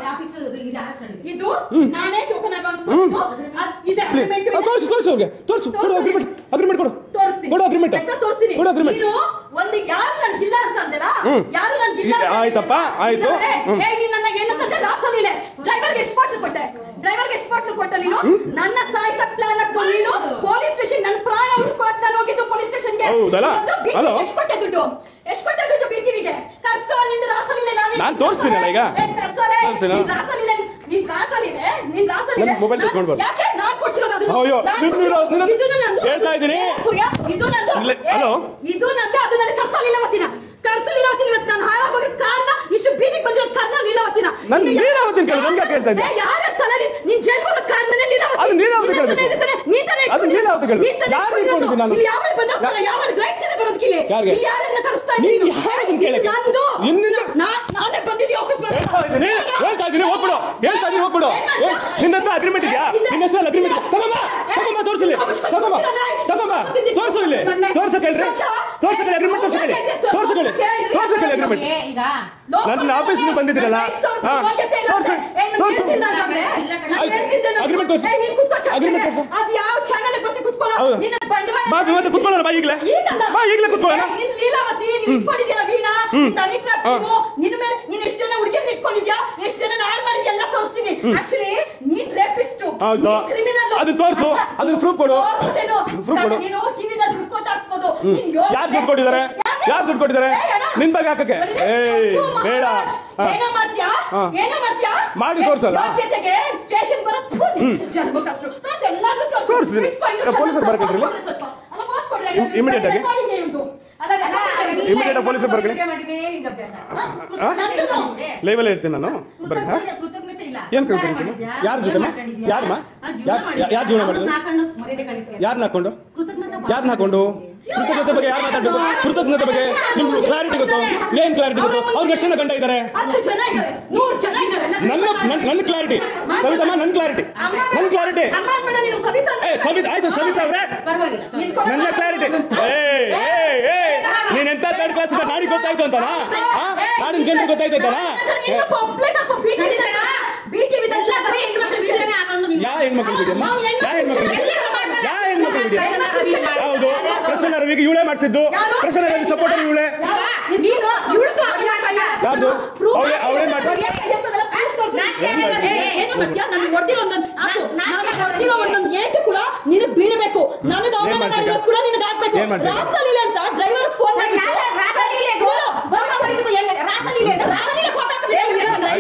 ಇದು ನಾನೇ ಟೋಕನ್ ಅಡ್ವಾನ್ಸ್ ಕೊಟ್ಟು ಅದ್- ಇದೆ agreement ಇದೆ. ಆ, ತೋರ್ಸು ತೋರ್ಸು ಅವ್ರಿಗೆ ತೋರ್ಸು ಕೊಡು ಅಗ್ರಿಮೆಂಟ್ ಅಗ್ರಿಮೆಂಟ್ ಕೊಡು ತೋರಿಸ್ತೀನಿ ಕೊಡು ಅಗ್ರಿಮೆಂಟ್ ಆಯ್ತಾ? ತೋರಿಸ್ತೀನಿ ಕೊಡು ಅಗ್ರಿಮೆಂಟ್ ನೀನು ಒಂದು ಯಾರು ನನ್ಗಿಲ್ಲ ಅಂತ ಅಂದಲ್ಲ ಹ್ಮ್. ಯಾರು ನನ್ಗಿಲ್ಲ ಇದೆ, ಅಂತ ಆಯ್ತಪ್ಪ, ಅಂದಲ್ಲ? ಆಯ್ತು. ಇದಾರೆ. ಹ್ಮ್. ಏ ನೀನ್ ನನ್ನ ಏನಂತಂದ್ರೆ ರಾಸಲಿಲೆ ಡ್ರೈವರ್ಗೆ ಎಷ್ಟು ಬಾಟ್ಲು ಕೊಟ್ಟೆ ಡ್ರೈವರ್ಗೆ ಎಷ್ಟು ಬಾಟ್ಲು ಕೊಟ್ಟ ನೀನು ನನ್ನ ಸಾಯಿಸಕ್ ಪ್ಲಾನ್ ಹಾಕೊಂಡು ನೀನು ಪೊಲೀಸ್ ಸ್ಟೇಷನ್ ನನ್ನ ಪ್ರಾಣ ಉಳಿಸ್ಕೊಳಕ್ ನಾನು ಹೋಗಿದ್ದು ಪೊಲೀಸ್ ಸ್ಟೇಷನ್ಗೆ ಹೌದಲ್ಲ? ಹಲೋ? ಎಷ್ಟು ಕೊಟ್ಟೆ ದುಡ್ಡು ಎಷ್ಟು ಕೊಟ್ಟೆ ದುಡ್ಡು ಬಿಟಿವಿಗೆ ಕರ್ಸೋ ನಿಂದ ರಾಸಲಿಲೆ ನಾನು ನಾನ್ ತೋರಿಸ್ತೀನಲ್ಲ ಈಗ. ಏ, ಕರ್ಸೋಲೆ ತೋರಿಸ್ತೀನಾ? ನಿನ್ ರಾಸಲಿಲೆ ನಿನ್ ರಾಸಲಿಲೆ ನಿನ್ ರಾಸಲಿಲೆ ನನ್ ಮೊಬೈಲ್ ನಾನ್- ತಗೊಂಡ್ ಬಾ. ಯಾಕೆ ನಾನ್ ಕೊಡ್ಸಿರೋದು ಅದನ್ನ? ಅಯ್ಯೋ, ನಾನ್ ನಿನ್- ಕೊಡ್ಸಿರೋದು. ನಿನ್- ನಿನ್- ಇದನ್ನು ನಂದು. ಹೇಳ್ತಾ ಇದ್ದೀನಿ. ಏ, ಸೂರ್ಯ, ಇದು ನಂದು. ಇಲ್ಲ, ಏ, ಹಲೋ? ಇದು ನಂದು ಅದು ನನಗೆ ಕರ್ಸ ಲೀಲಾವತಿನ ಕರ್ಸ ಲೀಲಾವತಿನ ಇವತ್ತು ನಾನು ಹಾಳಾಗೋಗಿರೋ ಕಾರಣ ಇಷ್ಟು ಬೀದಿಗೆ ಬಂದಿರೋ ಕಾರಣ ಲೀಲಾವತಿನ ನನ್ ಇನ್ನು ಯಾ- ಲೀಲಾವತಿನ ಕೇಳು, ನನ್ಗೆ ಯಾಕೆ ಹೇಳ್ತಾ ಇದ್ದೆ? ಏ, ಯಾರ ತಲೆ ನೀನ್ ಜೈಲ್ ಹೋಗೋ ಕಾರಣನೇ ಲೀಲಾವತಿ ಅದು ಲೀಲಾವತಿ ನಿನ್ನ ಕೇಳ್ಬೇಕು. ಹತ್ರನೇ ಇದ್ದಾನೆ, ನೀನ್ ತಾನೇ ಅದು ಇಟ್ಕೊಂಡಿರೋದು. ಲೀಲಾವತಿ ಕೇಳ್ಬೇಕು. ನೀನ್ ತಾನೇ ಯಾರು ಇಟ್ಕೊಂಡಿರೋದು. ಇಟ್ಕೊಂಡಿದ್ದೀನಿ ನಾನು? ಇಲ್ಲಿ ಯಾವಳು ಬಂದೋಗ್ತಾಳ ಯಾವಳು ಗ್ರೈಟ್ಸ್ ಇದೆ ಬರೋದಕ್ಕೆ ಇಲ್ಲಿ ಯಾರಿಗೆ? ಇಲ್ಲಿ ಯಾರನ್ನ ಕರೆಸ್ತಾ ನೀನ್ ಇದ್ದೀನಿ ಯಾರನ್ನ ಕೇಳಕ್ಕೆ? ನಂದು ನಿನ್ನಿಂದ- ನಾ- ನಾನೇ ಬಂದಿದ್ದೆ ಆಫೀಸ್ ಹೇಳ್ತಾ ಇದ್ದೀನಿ ಹೇಳ್ತಾ ಇದ್ದೀನಿ ಹೋಗ್ಬಿಡು ಹೇಳ್ತಾ ಇದ್ದೀನಿ ಹೋಗ್ಬಿಡು ಏ, ನಿನ್ನ ಹತ್ರ ಅಗ್ರಿಮೆಂಟ್ ಇದೆಯಾ ನಿನ್ನ ಹೆಸರಲ್ಲಿ ಅಗ್ರಿಮೆಂಟ್ ತಗೊಂಬ ತಗೊಂಬ ತೋರಿಸಲಿ ತಗೊಂಬ ತಗೊಂಬ ತೋರಿಸು ಇಲ್ಲಿ ತೋರ್ಸಕ್ ಹೇಳ್ರಿ ತೋರ್ಸಕ್ ಹೇಳಿ ಅಗ್ರಿಮೆಂಟ್ ತೋರ್ಸಕ್ ಹೇಳಿ ತೋರ್ಸಕ್ ಹೇಳಿ ತೋರ್ಸಕ್ ಹೇಳಿ ಅಗ್ರಿಮೆಂಟ್ ಈಗ ನನ್ನ ಆಫೀಸ್ ಬಂದಿದ್ದೀರಲ್ಲ ಹಾ ತೋರ್ಸು ತೋರ್ಸು ಅಗ್ರಿಮೆಂಟ್ ತೋರ್ಸು ಅಗ್ರಿಮೆಂಟ್ ತೋರ್ಸು ಅದು ಯಾವ ಚಾನೆಲ್ ಬರ್ತಿ ಕುತ್ಕೊಳ್ಳೋ ಹೌದು. ನಿನ್ನ ಬಂಡವಾಳ ಬಾ ಇವತ್ತು ಕುತ್ಕೊಳ್ಳೋಣ ಬಾ ಈಗಲೇ ಈಗಲ್ಲ. ಬಾ ಈಗಲೇ ಕುತ್ಕೊಳ್ಳೋಣ ಏ, ನಿನ್ ಲೀಲಾವತಿ ನೀನ್ ಇಟ್ಕೊಂಡಿದ್ಯಲ್ಲ ವೀಣಾ ನಿನ್ ಅನಿತಾ ಟೀಮು, ನಿನ್ ಮೇಲೆ ನೀನ್ ಎಷ್ಟು ಜನ ಹುಡುಗಿಯನ್ನ ಇಟ್ಕೊಂಡಿದ್ಯಾ ಎಷ್ಟು ಜನ ಹಾಳು ಮಾಡಿದ್ಯಾ ಎಲ್ಲ ತೋರಿಸ್ತೀನಿ ಆಕ್ಚುಲಿ ನೀನ್ ರೇಪಿಸ್ಟ್ ಹೌದು. ಕ್ರಿಮಿನಲ್ ಅದು ತೋರ್ಸು. ಅದನ್ನ proof ಕೊಡು. Proof ಕೊಡು. ನೀನು ಟಿವಿದ ದುಡ್ಡು ಕೊಟ್ಟು ಹಾಕ್ಸ್ಬೋದು ನೀನ್ ಯೋಚ್ನೆ- ಯಾರು ದುಡ್ಡು ಕೊಟ್ಟಿದ್ದಾರೆ ಯಾರು ದುಡ್ಡು ಕೊಟ್ಟಿದ್ದಾರೆ ಏ, ಅಣ್ಣ. ನಿನ್ ಬಗ್ಗೆ ಹಾಕಕ್ಕೆ ಬರೀ ಏಯ್ ದುಡ್ಡು ಬೇಡ ಮಹಾರಾಜ್. ಹಾ. ಏನೋ ಮಾಡ್ತೀಯಾ ಹಾ. ಏನೋ ಮಾಡ್ತೀಯಾ ಮಾಡಿ ತೋರ್ಸಲ್ಲ? ಯೋಗ್ಯತೆಗೆ ಸ್ಟೇಷನ್ ಬರೋ ಜನ್ಮ ಕಷ್ಟ ತೋರ್ಸು, ಎಲ್ಲಾರ್ಗೂ ತೋರ್ಸು. ತೋರ್ಸ್ತೀನಿ. ಬಿಟ್ಕೊಂಡು ಏ, ಪೊಲೀಸರು ಸ್ವಲ್ಪ ಬರ್ಬೇಕಿಲ್ಲ? ಫಾಸ್ಟ್ ಕೊಡ್ರಿ ಸ್ವಲ್ಪ. ಅಲ್ಲ, ಫಾಸ್ಟ್ ಕೊಡ್ರಿ. ಇಮ್- immediate ಆಗಿ? ರೆಕಾರ್ಡಿಂಗ್ ಇವ್ನ್ದು. ಅಲ್ಲ, ರೆಕಾರ್ಡಿಂಗ್ ಇವ್ನ್ದು. Immediate ಆಗಿ ಪೊಲೀಸರು ಬರ್ಕೊಳ್ಳಿ. ಮಾಡಿದ್ರೆ ಈಗ ಅಭ್ಯಾಸ ಹಾ? ನಂದು. ಲೈವಲ್ಲಿ ಇರ್ತೀನಿ ನಾನು ಬರ್ರಿ ಹಾ ಕೃತಜ್ಞತೆ- ಕೃತಜ್ಞತೆ ಇಲ್ಲ ಏನ್ ಸಂಸಾರ ಕೃತಜ್ಞತೆ? ಮಾಡಿದ್ಯಾ? ಯಾರ್ ಜೊತೆ ಜೀವನ ಮಾ? ಮಾಡ್ಕೊಂಡಿದ್ಯಾ? ಯಾರ್ ಮಾ? ಹಾ, ಜೀವನ ಯಾರ್- ಮಾಡಿದ್ಯಾ? ಯಾರ್ ಜೀವನ ಮಾಡಿದ್ರು? ಅವ್ರನ್ನ ಹಾಕೊಂಡು ಮರ್ಯಾದೆ ಕಳೀತೀಯ. ಯಾರನ್ನ ಹಾಕೊಂಡು ಕೃತಜ್ಞತೆ ಯಾರನ್ನ ಹಾಕೊಂಡು ಕೃತಜ್ಞತೆ ಬಗ್ಗೆ ಯಾರು ಮಾತಾಡ್ಬೇಕು ಕೃತಜ್ಞತೆ ಬಗ್ಗೆ ನಿಮ್ಗೆ ಕ್ಲಾರಿಟಿ ಗೊತ್ತು ಏನ್ ಕ್ಲಾರಿಟಿ ಗೊತ್ತು ಅವ್ರಿಗೆ ಎಷ್ಟು ಜನ ಗಂಡ ಇದ್ದಾರೆ ಹತ್ತು ಜನ ಇದ್ದಾರೆ ನೂರು ಜನ ಇದ್ದಾರೆ ನನ್ನ ನನ್ನ- ನನ್ನ ಕ್ಲಾರಿಟಿ ಸವಿತಮ್ಮ ನನ್ನ ಕ್ಲಾರಿಟಿ ನನ್ನ ಕ್ಲಾರಿಟಿ ಅಮ್ಮ ಅಂದ್ಬಿಡ ನೀನು ಸವಿತಾ ಅಂತ ಏ ಸವಿತಾ ಆಯ್ತು ಸವಿತಾ ಅವ್ರೆ ಪರವಾಗಿಲ್ಲ ನೀನ್ ಕೊಡಲ್ಲ. ನನ್ನ ಕ್ಲಾರಿಟಿ ಏ ಏ ಏ ನೀನ್ ಎಂತ ಥರ್ಡ್ ಕ್ಲಾಸ್ ಅಂತ ನಾಡಿಗೆ ಗೊತ್ತಾಯ್ತು ಅಂತನಾ ಹಾ ನಾಡಿನ ಜನರಿಗೆ ಗೊತ್ತಾಯ್ತು ಅಂತನಾ ನೀನು public ಹಾಕು, BTV ದಾಗ. BTV ದಾಗ ಎಲ್ಲ ಬರೀ ಹೆಣ್ಮಕ್ಳ ವಿಷಯನೇ ಹಾಕೊಂಡು ನೀವು ಯಾ ಹೆಣ್ಮಕ್ಳು ಬಿಡಿಯಮ್ಮ ಯಾ ಹೆಣ್ಮಕ್ಳು ಬಿಡಿ ಯಾ ಹೆಣ್ಮಕ್ಳು ಬಿಡಿ ಹೌದು ಪ್ರಸನ್ನ ರವಿಗೆ ಇವಳೇ ಮಾಡಿಸಿದ್ದು ಪ್ರಸನ್ನ ರವಿ ಸಪೋರ್ಟರ್ ಇವಳೇ ನೀನು ಇವ್ಳ್ದು ಅಭಿನಯ ಇಲ್ಲ. ಯಾರ್ದು? Proof ಅವ್ಳೇ- ಅವ್ಳೇ ಮಾಡಿ. ಮಾಡಿ. ಎಂತದಲ್ಲ proof ತೋರ್ಸು. ನಾಚಿಕೆ ಏ, ಆಗಲ್ಲ. ಏ, ಏನು ಮಾಡ್ತೀಯಾ? ನಾನು ಹೊಡ್ದಿರೋ ಒಂದೊಂದು ಆತು. ನಾಚಿಕೆ ನಾನು ಆಗಲ್ಲ. ಹೊಡ್ದಿರೋ ಒಂದೊಂದು ಏಟು ಕೂಡ ನಿನಗ್ ಬೀಳಬೇಕು ನನಗೆ ಅವಮಾನ ಮಾಡ್ತೀಯ? ಮಾಡಿರೋದು ಕೂಡ ನಿನಗೆ ಆಗ್ಬೇಕು ಏನ್ ಮಾಡ್ತೀಯ? ರಾಸಲೀಲೆ ಅಂತ ಡ್ರೈವರ್ ಫೋನ್ ಮಾಡಿ ರಾಸ- ರಾಸಲೀಲೆ ಇದು. ಭಂಗ ಹೊಡೆದಿದ್ದು ಎಲ್ಲಿ? ರಾಸಲೀಲೆ ಇದು. ರಾಸಲೀಲೆ photo ಹಾಕು. ಬೇರೆ video ಅಲ್ಲ.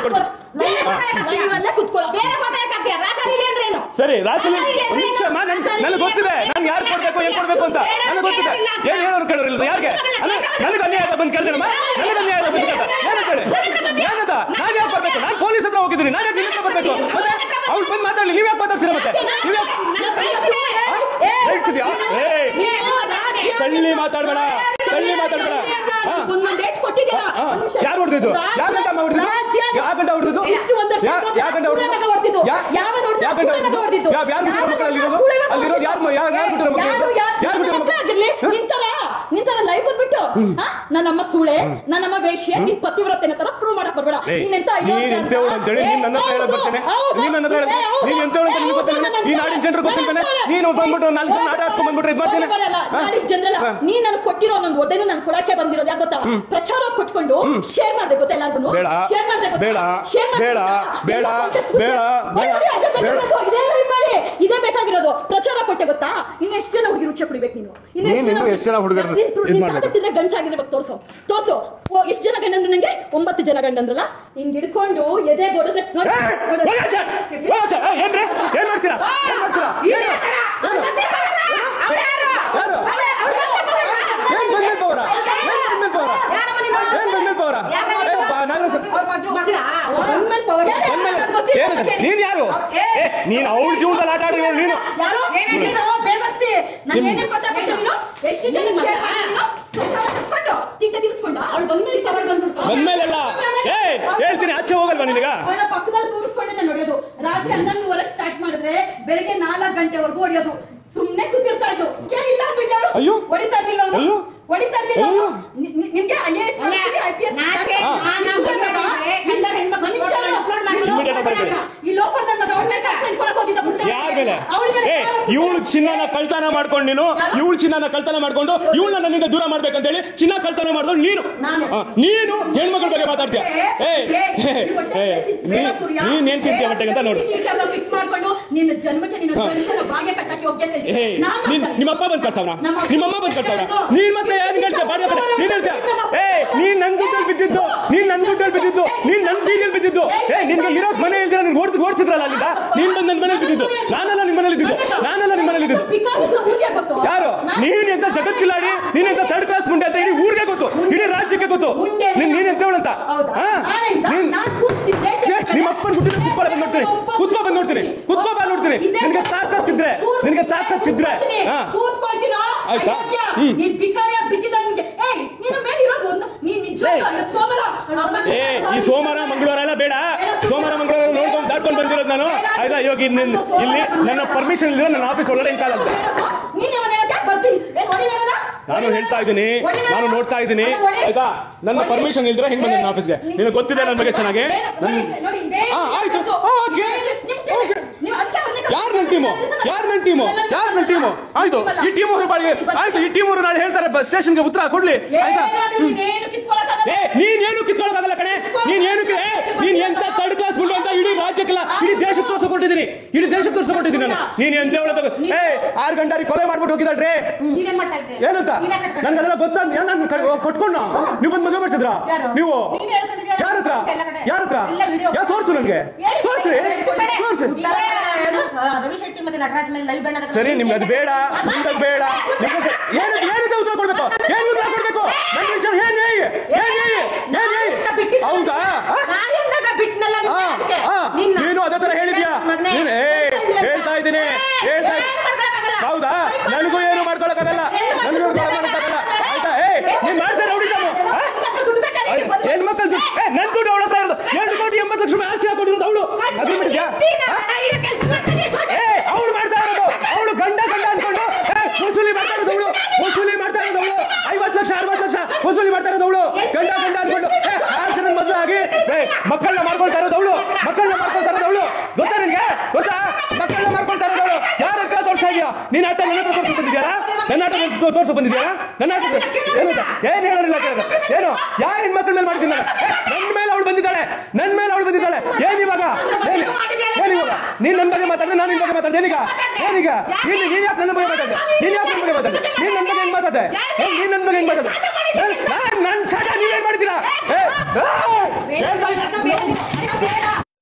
ಬೇರೆ photo ಯಾಕೆ ಹಾಕ್ತೀಯ? ಕುತ್ಕೊಳ್ಳೋ ಬೇರೆ photo ಯಾಕೆ ಹಾಕ್ತೀಯ? ರಾಸಲೀಲೆ ಅಂದ್ರೆ ಏನು? ಸರಿ ರಾಸಲಿ ರಾಸಲೀಲೆ ಒಂದ್ ಅಂದ್ರೆ ನಿಮಿಷ ಏನು? ನನಗೆ ಗೊತ್ತಿದೆ ನಾನು ಯಾರು ಕೊಡ್ಬೇಕು ಏನ್ ಕೊಡ್ಬೇಕು ಅಂತ ನನಗೆ ಗೊತ್ತಿದೆ ಏನ್ ಹೇಳೋರು ಕೇಳೋರಿಲ್ಲ ಯಾರಿಗೆ ನನಗೆ ಅನ್ಯಾಯ ಆಯ್ತಾ ಬಂದು ಕೇಳ್ತೇನಮ್ಮ ನನಗೆ ಅನ್ಯಾಯ ಆಯ್ತಾ ಬಂದು ಕೇಳ್ತಾ ಏನಂತೇಳಿ ಏನದ ನಾನು ಯಾಕೆ ಬರ್ಬೇಕು ನಾನು ಪೊಲೀಸ್ ಹತ್ರ ಹೋಗಿದ್ದೀನಿ ನಾನು ಯಾಕೆ ನಿಮ್ಮ ಹತ್ರ ಬರ್ಬೇಕು ಮತ್ತೆ ಅವ್ಳು ಬಂದು ಮಾತಾಡಲಿ ನೀವ್ ಯಾಕೆ ಮಾತಾಡ್ತೀರಾ ಮತ್ತೆ ನೀವ್ ಯಾಕೆ ರೈಟ್ಸ್ ಇದೆಯಾ ಏ ಕಳ್ಳಿ ಮಾತಾಡ್ಬೇಡ ಕಳ್ಳಿ ಮಾತಾಡ್ಬೇಡ ಹಾ ಒಂದೊಂದು ಡೇಟ್ ಕೊಟ್ಟಿದ್ದೀರಾ ಹಾ, ಯಾರು ಹೊಡೆದಿದ್ದು ಯಾವ ಗಂಟಮ್ಮ ಹೊಡೆದಿದ್ದು ಯಾವ ಗಂಟ ಹೊಡೆದಿದ್ದು ಇಷ್ಟು ಒಂದು ವರ್ಷ ಯಾವ ಗಂಟ ಸುಳ್ಳೆಮಗ ಹೊಡೆದಿದ್ದು ಯಾವ ನೋಡಿದ್ರೆ ಯಾವ ಗಂಟ ಸುಳ್ಳೆಮಗ ಹೊಡೆದಿದ್ದು ಯಾವ ಯಾರು ಬಿಟ್ಟಿರೋ ಮಕ್ಕಳು ಅಲ್ಲಿರೋದು ಸುಳ್ಳೆಮಗ ಅಲ್ಲಿರೋದು ಯಾರು ಯಾರು ಯಾರು ಬಿಟ್ಟಿರೋ ಮಕ್ಕಳು ಯಾರು ಯಾರು ಯಾರು ಬಿಟ್ಟಿರೋ ಮಕ್ಕಳು ಆಗಿರ್ಲಿ ನಿಂತರ ನಿಂತರ ಲೈವ್ ಬಂದ್ಬಿಟ್ಟು ಹಾ, ನನ್ನಮ್ಮ ಸೂಳೆ ನನ್ನಮ್ಮ ವೇಶ್ಯೆ ನೀನ್ ಪತಿವ್ರತೆನ ತರ ಪ್ರೂವ್ ಮಾಡಕ್ ಬರ್ಬೇಡ ಏಯ್, ನೀನೆಂತ ಅಯ್ಯೋ ನೀನ್ ಅಂತ. ಎಂತವಳು ಅಂತೇಳಿ ನೀನ್ ನನ್ನ ಹತ್ರ ಹೇಳಕ್ ಹೌದು, ಬರ್ತೇನೆ ಹೌದು. ನೀನ್ ನನ್ನ ಹತ್ರ ಹೇಳಕ್ ಏ, ಹೌದು. ನೀನ್ ಎಂತವಳು ಅಂತ ನಿನ್ಗೆ ಹೌದು, ಗೊತ್ತಿಲ್ಲ ನನ್ನ ಈ ನಾಡಿನ ಜನರು ಗೊತ್ತಿಲ್ವೇನೆ ನನ್ನ ನೀನು ಬಂದ್ಬಿಟ್ಟು ನಾಲ್ಕು ಜನ ಆಟ ಆಡ್ಸ್ಕೊಂಡ್ ಬಂದ್ಬಿಟ್ರೆ ಇದು ಮಾಡ್ತೇನೆ ಹೋಗಿ ಬರಲ್ಲ, ಹಾ? ನಾಡಿನ ಜನರಲ್ಲ ಹಾ. ನೀನ್ ನನ್ಗೆ ಕೊಟ್ಟಿರೋ ಒಂದೊಂದು ಒಡೆನು ನಾನು ಕೊಡಕ್ಕೆ ಬಂದಿರೋದು ಯಾಕೆ ಗೊತ್ತಾ ಪ್ರಚಾರ ಕೊಟ್ಕೊಂಡು ಶೇರ್ ಮಾಡ್ದೆ ಗೊತ್ತಾ ಎಲ್ಲಾರ್ಗು ಬೇಡ. ಶೇರ್ ಮಾಡ್ದೆ ಗೊತ್ತಾ? ಬೇಡ. ಶೇರ್ ಮಾಡ್ದೆ ಬೇಡ. ಗೊತ್ತಾ? ಬೇಡ. ಎಲ್ಲ context ಬೇಡ. ಕೊಟ್ಟು- ಬೇಡ. ಒಳ್ಳೆ ಅದೇ ಬೇಡ. ಗೊತ್ತಿರೋದು, ಇದೇ live ಮಾಡಿ ಇದೇ ಬೇಕಾಗಿರೋದು ಪ್ರಚಾರ ಕೊಟ್ಟೆ ಗೊತ್ತಾ ಇನ್ನು ಎಷ್ಟು ಜನ ಹುಡುಗಿ ರುಚಿ ಕುಡಿಬೇಕು ನೀನು ಇನ್ನು ನೀನ್ ಇನ್ನೂ ಎಷ್ಟ್ ಜನ ಹುಡುಗರನ್ನ ಇದ್ ಮಾಡ್ಬೇಕು? ಗಂಡಸಾಗಿದ್ರೆ ಬಗ್ಗೆ ತೋರ್ಸು ತೋರ್ಸು ಓ ಎಷ್ಟು ಜನ ಗಂಡಂದ್ರು ನಂಗೆ ಒಂಬತ್ತು ಜನ ಗಂಡಂದ್ರಲ್ಲ ಹಿಂಗ್ ಹಿಡ್ಕೊಂಡು ಎದೆ ಗೊಡದ್ರೆ ನೋಡಿ, ಏ, ನೋಡು. ಹೋಗಿ ಆಚೆ, ಹೋಗಿ ಆಚೆ. ಏ, ಏನ್ರಿ ಏನ್ ಮಾಡ್ತೀರಾ ಏನ್ ಮಾಡ್ತೀರಾ ಇದೆ ಕಣ. ಅವ್ಳ್ ಅವ್ಳ್ ಯಾರು? ಯಾರು? ಅವ್ಳ್- ಅವ್ಳ್ ಏನ್ ಬಂದ್ಮೇಲೆ ಪವರ ಏನ್ ಬಂದ್ಮೇಲೆ ಪವರ ಯಾರಮ್ಮ ನೀನು? ಏನ್ ಬಂದ್ಮೇಲೆ ಪವರ ಏ ಬಾ- ನಾಗರಾಜ್ ಸರ್ ಅವ್ರ್ ಮಗ್ಳು. ಒಂದ್ಮೇಲ್ power. ಬಂದ್ಮೇಲೆ ಏನದು ನೀನ್ ಯಾರು ಏ, ಏ ನೀನ್ ಅವಳ ಜೀವನದಲ್ಲಿ ಆಟ ಆಡಿರೋ ನೀನು ಯಾರು ನೀನು ಬೇವರ್ಸಿ ನಾನು ಏನೇನ್ ಗೊತ್ತಾಗ್ತದೆ ನೀನು ಎಷ್ಟು ಜನ ಶೇರ್ ಮಾಡಿದ್ರು ಕೊಟ್ಟು ತಿಂಕ ತಿರ್ಸ್ಕೊಂಡ ಅವ್ಳು ಬಂದ್ಮೇಲೆ power ಬಂದ್ಬಿಡ್ತು. ಬಂದ್ಮೇಲೆಲ್ಲ ಏ ಹೇಳ್ತೀನಿ ಆಚೆ ಹೋಗಲ್ವಾ ನಿನಗ ಅವನ ಪಕ್ಕದಲ್ಲಿ ತೂರಿಸ್ಕೊಂಡೆ ನಾನು ಹೊಡೆಯೋದು ರಾತ್ರಿ ಹನ್ನೊಂದುವರೆಗೆ ಸ್ಟಾರ್ಟ್ ಮಾಡಿದ್ರೆ ಬೆಳಿಗ್ಗೆ ನಾಲ್ಕು ಗಂಟೆವರೆಗೂ ಹೊಡೆಯೋದು ಸುಮ್ನೆ ಕೂತಿರ್ತಾ ಇದ್ದು ಕೇಳಿಲ್ಲ ಬಿಡ್ಲಾರು ಅಯ್ಯೋ. ಹೊಡಿತಾ ಇರ್ಲಿಲ್ಲ ಅವನು ಅಯ್ಯೋ. ಹೊಡಿತಾ ಇರ್ಲಿಲ್ಲ ಅಯ್ಯೋ. ನಿ- ನಿ- ನಿಮ್ಗೆ ಐ ಎಸ್ ಅಲ್ಲ, ಐ ಪಿ ಎಸ್ ನಾಚಿಕೆ, ಮಾನ, ಮರ್ಯಾದೆ, ಗಂಡ ಹೆಣ್ಮಕ್ಳು upload ಮಾಡಿ Immediate ಆಗಿ ಬರ್ಬೇಡಿ. ಈ ಲೋಫರ್ ನನ್ನ ಮಗ ಅವ್ರನ್ನ ಕರ್ಕೊಂಡು ಹೋಗಿದ್ದ ಪುಟ್ಟ ಯಾರ ಮೇಲೆ ಅವಳ ಮೇಲೆ ಏ ಇವಳು ಚಿನ್ನನ ಕಳ್ತನ ಮಾಡ್ಕೊಂಡು ನೀನು ಇವಳು ಚಿನ್ನನ ಕಳ್ತನ ಮಾಡ್ಕೊಂಡು ಇವಳನ್ನ ನನ್ನಿಂದ ದೂರ ಮಾಡ್ಬೇಕಂತೇಳಿ ಚಿನ್ನ ಕಳ್ತನ ಮಾಡಿದ್ರು ನೀನು ನಾನು. ಆ, ನೀನು ಹೆಣ್ಮಕ್ಳ ಬಗ್ಗೆ ಮಾತಾಡ್ತೀಯ ಏ ಏ, ಏ, ನೀ- ನೀನ್ ಏನ್ ತಿಂತೀಯ ಬಟ್ಟೆಗೆ ಅಂತ ನೋಡು ಫಿಕ್ಸ್ ಮಾಡ್ಕೊಂಡು ನಿನ್ನ ಜನ್ಮಕ್ಕೆ ನಿನ್ನ ಗಂಡಸರ ಭಾಗ್ಯ ಕಟ್ಟಕ್ಕೆ ಯೋಗ್ಯತೆ ಇದೆ. ಏ ನಾನ್ ನೀನ್ ಮಾಡ್ತೇನೆ. ನಿಮ್ಮಪ್ಪ ಬಂದ್ ಕಟ್ತಾವ್ನ ನಮ್ಮ ಅಪ್ಪ ನಿಮ್ಮಮ್ಮ ಬಂದ್ ಕಟ್ತಾವ್ನ ನೀನ್ ಮತ್ತೆ ಏನ್ ಹೇಳ್ತೀಯ ಬಾಡಿ ಕಡೆ ನೀನ್ ಹೇಳ್ತೀಯ ಏ ನೀನ್ ನನ್ ದುಡ್ಡಲ್ಲಿ ಬಿದ್ದಿದ್ದು ನೀನ್ ನನ್ ದುಡ್ಡಲ್ಲಿ ಬಿದ್ದಿದ್ದು ನೀನ್ ನನ್ ಬೀದಿಯಲ್ಲಿ ಬಿದ್ದಿದ್ದು ಏ ನಿನ್ಗೆ ಇರೋಕ್ ಮನೆ ಇಲ್ದಿರ ನಿನ್ ಓಡ್ದು ಓಡ್ಸಿದ್ರಲ್ಲ ಅಲ್ಲಿಂದ ನೀನ್ ಬಂದ್ ನನ್ ಮನೇಲಿ ಬಿದ್ದಿದ್ದು ನಾನೆಲ್ಲ ನಿನ್ ಮನೇಲಿ ಇದ್ದಿದ್ದು ನಾನೆಲ್ಲ ನಿನ್ ಮನೇಲಿ ಇದ್ದಿದ್ದು Because of the ಊರಿಗೆ ಗೊತ್ತು. ಯಾರು ನಾನು- ನೀನ್ ಎಂತ ಜಗತ್ತಿಲ್ಲಾಡಿ ನೀನ್ ಎಂತ ಥರ್ಡ್ ಕ್ಲಾಸ್ ಮುಂಡೆ ಅಂತ ಇಡೀ ಊರಿಗೆ ಗೊತ್ತು ಇಡೀ ರಾಜ್ಯಕ್ಕೆ ಗೊತ್ತು ಮುಂದೆ ನೀನ್ ನೀನ್ ಎಂತವಳಂತ ಹೌದಾ? ಹಾ? ನಾನಿಂದ ನೀನ್ ನಾನ್ ಕೂತ್ತಿದ್ದೆ. ಏ, ನಿಮ್ಮ ಅಪ್ಪನ ಹುಟ್ಟಿದ ಕುತ್ಕೊಳ್ಳ ಬಂದ್ ನೋಡ್ತೀನಿ ಕುತ್ಕೊ ಬಂದ್ ನೋಡ್ತೀನಿ ಕುತ್ಕೊ ಬಂದ್ ನೋಡ್ತೀನಿ ಇದೇ ನಿನ್ಗೆ ತಾಕತ್ತಿದ್ರೆ ನಿನ್ಗೆ ತಾಕತ್ತಿದ್ರೆ ಕೂತ್ಕೊಳ್ತೀನಿ. ಹಾ ಕೂತ್ಕೊಳ್ತೀನೋ? ಆಯ್ತಾ? ಅಯೋಗ್ಯ. ಹ್ಮ್. ನೀನ್ ಭಿಕಾರಿಯಾಗ್ ಬಿದ್ದಿದ್ದ ನಿನ್ಗೆ. ಏಯ್, ನಿನ್ನ ಮೇಲೆ ಇರೋದು ಒಂದು ನೀನ್ ನಿಜವಾಗ್ಲೂ ಏಯ್. ಅಲ್ಲ, ಸೋಮರ. ಅವತ್ತು ಏ ಈ ಸೋಮವಾರ ಮಂಗಳವಾರ ಎಲ್ಲ ಬೇಡ ಸೋಮವಾರ ಮಂಗಳವಾರ ನೋಡ್ಕೊಂಡು ದಾಟ್ಕೊಂಡು ಬಂದಿರೋದು ನಾನು ಆಯ್ತಾ ಇವಾಗ ಇಲ್ಲಿ ಇಲ್ಲಿ ನನ್ನ ಪರ್ಮಿಷನ್ ಇಲ್ಲದೆ ನನ್ನ ಆಫೀಸ್ ಒಳಗಡೆ ಹಿಂಗ್ ಕಾಲಲ್ಲ ನೀನ್ ಯಾವಾಗ ಹೇಳಕ್ಕೆ? ಬರ್ತೀನಿ. ಏನ್ ಹೊಡಿ ನೋಡೋಣ? ನಾನು ಹೊಡಿ ಹೇಳ್ತಾ ನೋಡೋಣ? ಇದ್ದೀನಿ ಹೊಡಿ ನೋಡೋಣ? ನಾನು ನೋಡ್ತಾ ಇದ್ದೀನಿ ನಾನು ಹೊಡಿ. ಆಯ್ತಾ ನನ್ನ ಹೊಡಿ. ಪರ್ಮಿಷನ್ ಇಲ್ದ್ರೆ ಹಿಂಗ್ ಬಂದೆ ನನ್ನ ಆಫೀಸ್ಗೆ ನಿನಗೆ ಗೊತ್ತಿದೆ ನನ್ನ ಬಗ್ಗೆ ಚೆನ್ನಾಗಿ ಏನು? ನೋಡಿ, ನನ್- ನೋಡಿ, ಇದೇ ಹಾ, ಆಯ್ತು. ಕೆಲಸ. ಹಾ, ಓಕೆ. ನಿಮ್ team. ಓಕೆ. ನೀವು ಅದಕ್ಕೆ ಅವ್ರನ್ನ ಯಾರ್ ನನ್ನ ಟೀಮು ಯಾರ್ ನನ್ನ ಟೀಮು ಯಾರ್ ನನ್ನ ಟೀಮು ಆಯ್ತು ಈ ಟೀಮ್ ಅವರು ಆಯ್ತು ಈ ಟೀಮ್ ಅವರು ನಾಳೆ ಹೇಳ್ತಾರೆ ಸ್ಟೇಷನ್ಗೆ ಉತ್ತರ ಕೊಡ್ಲಿ ಆಯ್ತಾ ಏನಾದ್ರೂ ನೀನೇನು ಕಿತ್ಕೊಳಕ್ಕಾಗಲ್ಲ. ಏ ನೀನ್ ಏನು ಕಿತ್ಕೊಳ್ಳೋದಾಗಲ್ಲ ಕಣೆ ನೀನ್ ಏನು ಏ ನೀನ್ ಎಂತ ಥರ್ಡ್ ಕ್ಲಾಸ್ ಬಿಡು ಅಂತ ಇಡೀ ರಾಜ್ಯಕ್ಕೆಲ್ಲ ಇಡೀ ದೇಶಕ್ಕೆ ತೋರ್ಸ ಕೊಟ್ಟಿದ್ದೀನಿ ಇಡೀ ದೇಶಕ್ಕೆ ತೋರ್ಸ ಕೊಟ್ಟಿದ್ದೀನಿ ನಾನು ನೀನ್ ಎಂತ ಹೇಳೋದು ಏ ಆರು ಗಂಟಾರಿ ಕೊಲೆ ಮಾಡ್ಬಿಟ್ಟು ಹೋಗಿದ್ದಾಳ್ರಿ ನೀವೇನ್ ಮಾಡ್ತಾ ಇದ್ದೆ? ಏನಂತ ನೀನೇ ಕಟ್ಕೊಂಡು- ನನ್ಗೆ ಅದೆಲ್ಲ ಗೊತ್ತಾ ನಾನು ಕೊಟ್ಕೊಂಡ ನೀವು ಬಂದು ಮದುವೆ ಮಾಡಿಸಿದ್ರ ಯಾರು? ನೀವು ನೀನ್ ಹೇಳ್ಕೊಂಡಿದ್ಯಾ? ಯಾರ ಹತ್ರ ಎಲ್ಲ ಕಡೆ. ಯಾರ ಹತ್ರ ಎಲ್ಲ video. ಯಾ ತೋರ್ಸು ನನ್ಗೆ ಹೇಳಿ. ತೋರ್ಸಿ ಕಡೆ. ತೋರ್ಸಿ ಇಲ್ಲೇ ಅದು, ಆ, ರವಿ ಶೆಟ್ಟಿ ಮತ್ತೆ ನಟರಾಜ್ ಮೇಲೆ ಲೈವ್ ಬಣ್ಣದ ಸರಿ ನಿಮ್ಗೆ ಅದು ಬೇಡ ನಿಮ್ಗೆ ಅದು ಬೇಡ ನಿಮ್ಗೆ ಏನು ಏನಿದೆ ಉತ್ತರ ಕೊಡ್ಬೇಕು ಏನು ಉತ್ತರ ಕೊಡ್ಬೇಕು ನನ್ನ ವಿಚಾರ ಏನ್ ಏಯ್ ಏನ್ ಏಯ್ ಏನ್ ಏಯ್ ಹೌದಾ ಆ? ನಾನಿಂದಾಗ ಬಿಟ್ನಲ್ಲ ನಿನ್ನ ಆ, ಅದಕ್ಕೆ. ಆ, ನಿನ್ನ. ನೀನು ಅದೇ ತರ ಹೇಳಿದ್ಯಾ ಮಗನೇ. ನೀನು ಏ ಹೇಳ್ತಾ ಇದ್ದೀನಿ ಹೇಳ್ತಾ ಏನು ಮಾಡ್ಕೊಳಕ್ಕಾಗಲ್ಲ. ಹೌದಾ ನನಗೂ ಏನು ಮಾಡ್ಕೊಳಕ್ಕಾಗಲ್ಲ ನನಗೂ ಏನು ಮಾಡ್ಕೊಳಕ್ಕಾಗಲ್ಲ ಆಯ್ತಾ ಏ ನೀನ್ ಮಾಡ್ಸ ರೌಡಿ ದುಡ್ಡು ಬೇಕಾದ್ರೆ ಇಲ್ಲಿ ಬಂದು- ಹೆಣ್ಮಕ್ಳು ದುಡ್ಡು ಏ ನನ್ ದುಡ್ಡು ಅವಳ ಹತ್ರ ಇರೋದು ಎರಡು ಕೋಟಿ ಎಂಬತ್ತು ಲಕ್ಷ ರೂಪಾಯಿ ಆಸ್ತಿ ಹಾಕೊಂಡಿರೋದು ಅವಳು ಅದ್ರ ಬಿಟ್ಟಿದ್ಯಾ ಹೆಂಡ್ತಿನ ಹಣ ಇಡೋ ಕೆಲ್ಸ ಮಾಡ್ತಾನೆ, social ಏ ಅವಳು ಮಾಡ್ತಾ ಇರೋದು ಅವಳು ಗಂಡ ಗಂಡ ಅನ್ಕೊಂಡು ಏ, ವಸೂಲಿ ಮಾಡ್ತಾ ಇರೋದು ಅವಳು ವಸೂಲಿ ಮಾಡ್ತಾ ಇರೋದು ಅವಳು ಐವತ್ತು ಲಕ್ಷ ಅರವತ್ತು ಲಕ್ಷ ವಸೂಲಿ ಮಾಡ್ತಾ ಇರೋದು ಅವಳು ಗಂಡ ಗಂಡ ಅನ್ಕೊಂಡು ಏ, ಆರು ಜನ ಮದುವೆ ಆಗಿ ಏ, ಮಕ್ಕಳನ್ನ ಮಾಡ್ಕೊಳ್ತಾ ಇರೋದು ಅವಳು ಮಕ್ಕಳನ್ನ ಮಾಡ್ಕೊಳ್ತಾ ಇರೋದು ಅವಳು ಗೊತ್ತಾ ನಿನ್ಗೆ ಗೊತ್ತಾ ಮಕ್ಕಳನ್ನ ಮಾಡ್ಕೊಳ್ತಾ ಇರೋದು ಅವಳು ಯಾರ ಹತ್ರ ತೋರಿಸ್ತಾ ಇದೀಯಾ ನೀನ್ ಆಟ ನನ್ನ ಹತ್ರ ತೋರ್ಸಕ್ ಬಂದಿದ್ಯಾರಾ ನನ್ನ ಆಟ ತೋರ್ಸಕ್ ಬಂದಿದ್ಯಾರಾ ನನ್ನ ಆಟ ಏನಂತ ಏನ್ ಹೇಳೋರಿಲ್ಲ ಕೇಳಿದ್ರೆ ಏನು ಯಾವ ಹೆಣ್ಮಕ್ಳ ಮೇಲೆ ಮಾಡ್ತೀನಿ ನಾನು? ಏ, ನನ್ ಮೇಲೆ ಅವಳು ಬಂದಿದ್ದಾಳೆ ನನ್ ಮೇಲೆ ಅವಳು ಬಂದಿದ್ದಾಳೆ ಏನ್ ಇವಾಗ ಏನ್ ಏನ್ ಇವಾಗ ನೀನ್ ನನ್ ಬಗ್ಗೆ ಮಾತಾಡ್ದೆ ನಾನು ನಿನ್ ಬಗ್ಗೆ ಮಾತಾಡ್ದೆ ಏನೀಗ ಏನೀಗ ನೀನ್ ನೀನ್ ಯಾಕೆ ನನ್ನ ಬಗ್ಗೆ ಮಾತಾಡ್ದೆ ನೀನ್ ಯಾಕೆ ನನ್ನ ಬಗ್ಗೆ ಮಾತಾಡ್ದೆ ನೀನ್ ನನ್ನ ಬಗ್ಗೆ ಹೆಂಗ್ ಮಾತಾಡ್ದೆ ಏನ್ ನೀನ್ ನನ್ನ ಬಗ್ಗೆ ಹೆಂಗ್ ಮಾತಾಡ್ದೆ ನನ್- ನಾನ್ ನನ್ ಶಾಟ ನೀವೇನ್ ಮಾಡ್ತೀರಾ ಏ, ಏ, ಹೇಳ್ತಾ ಇದ್ದೀನಿ.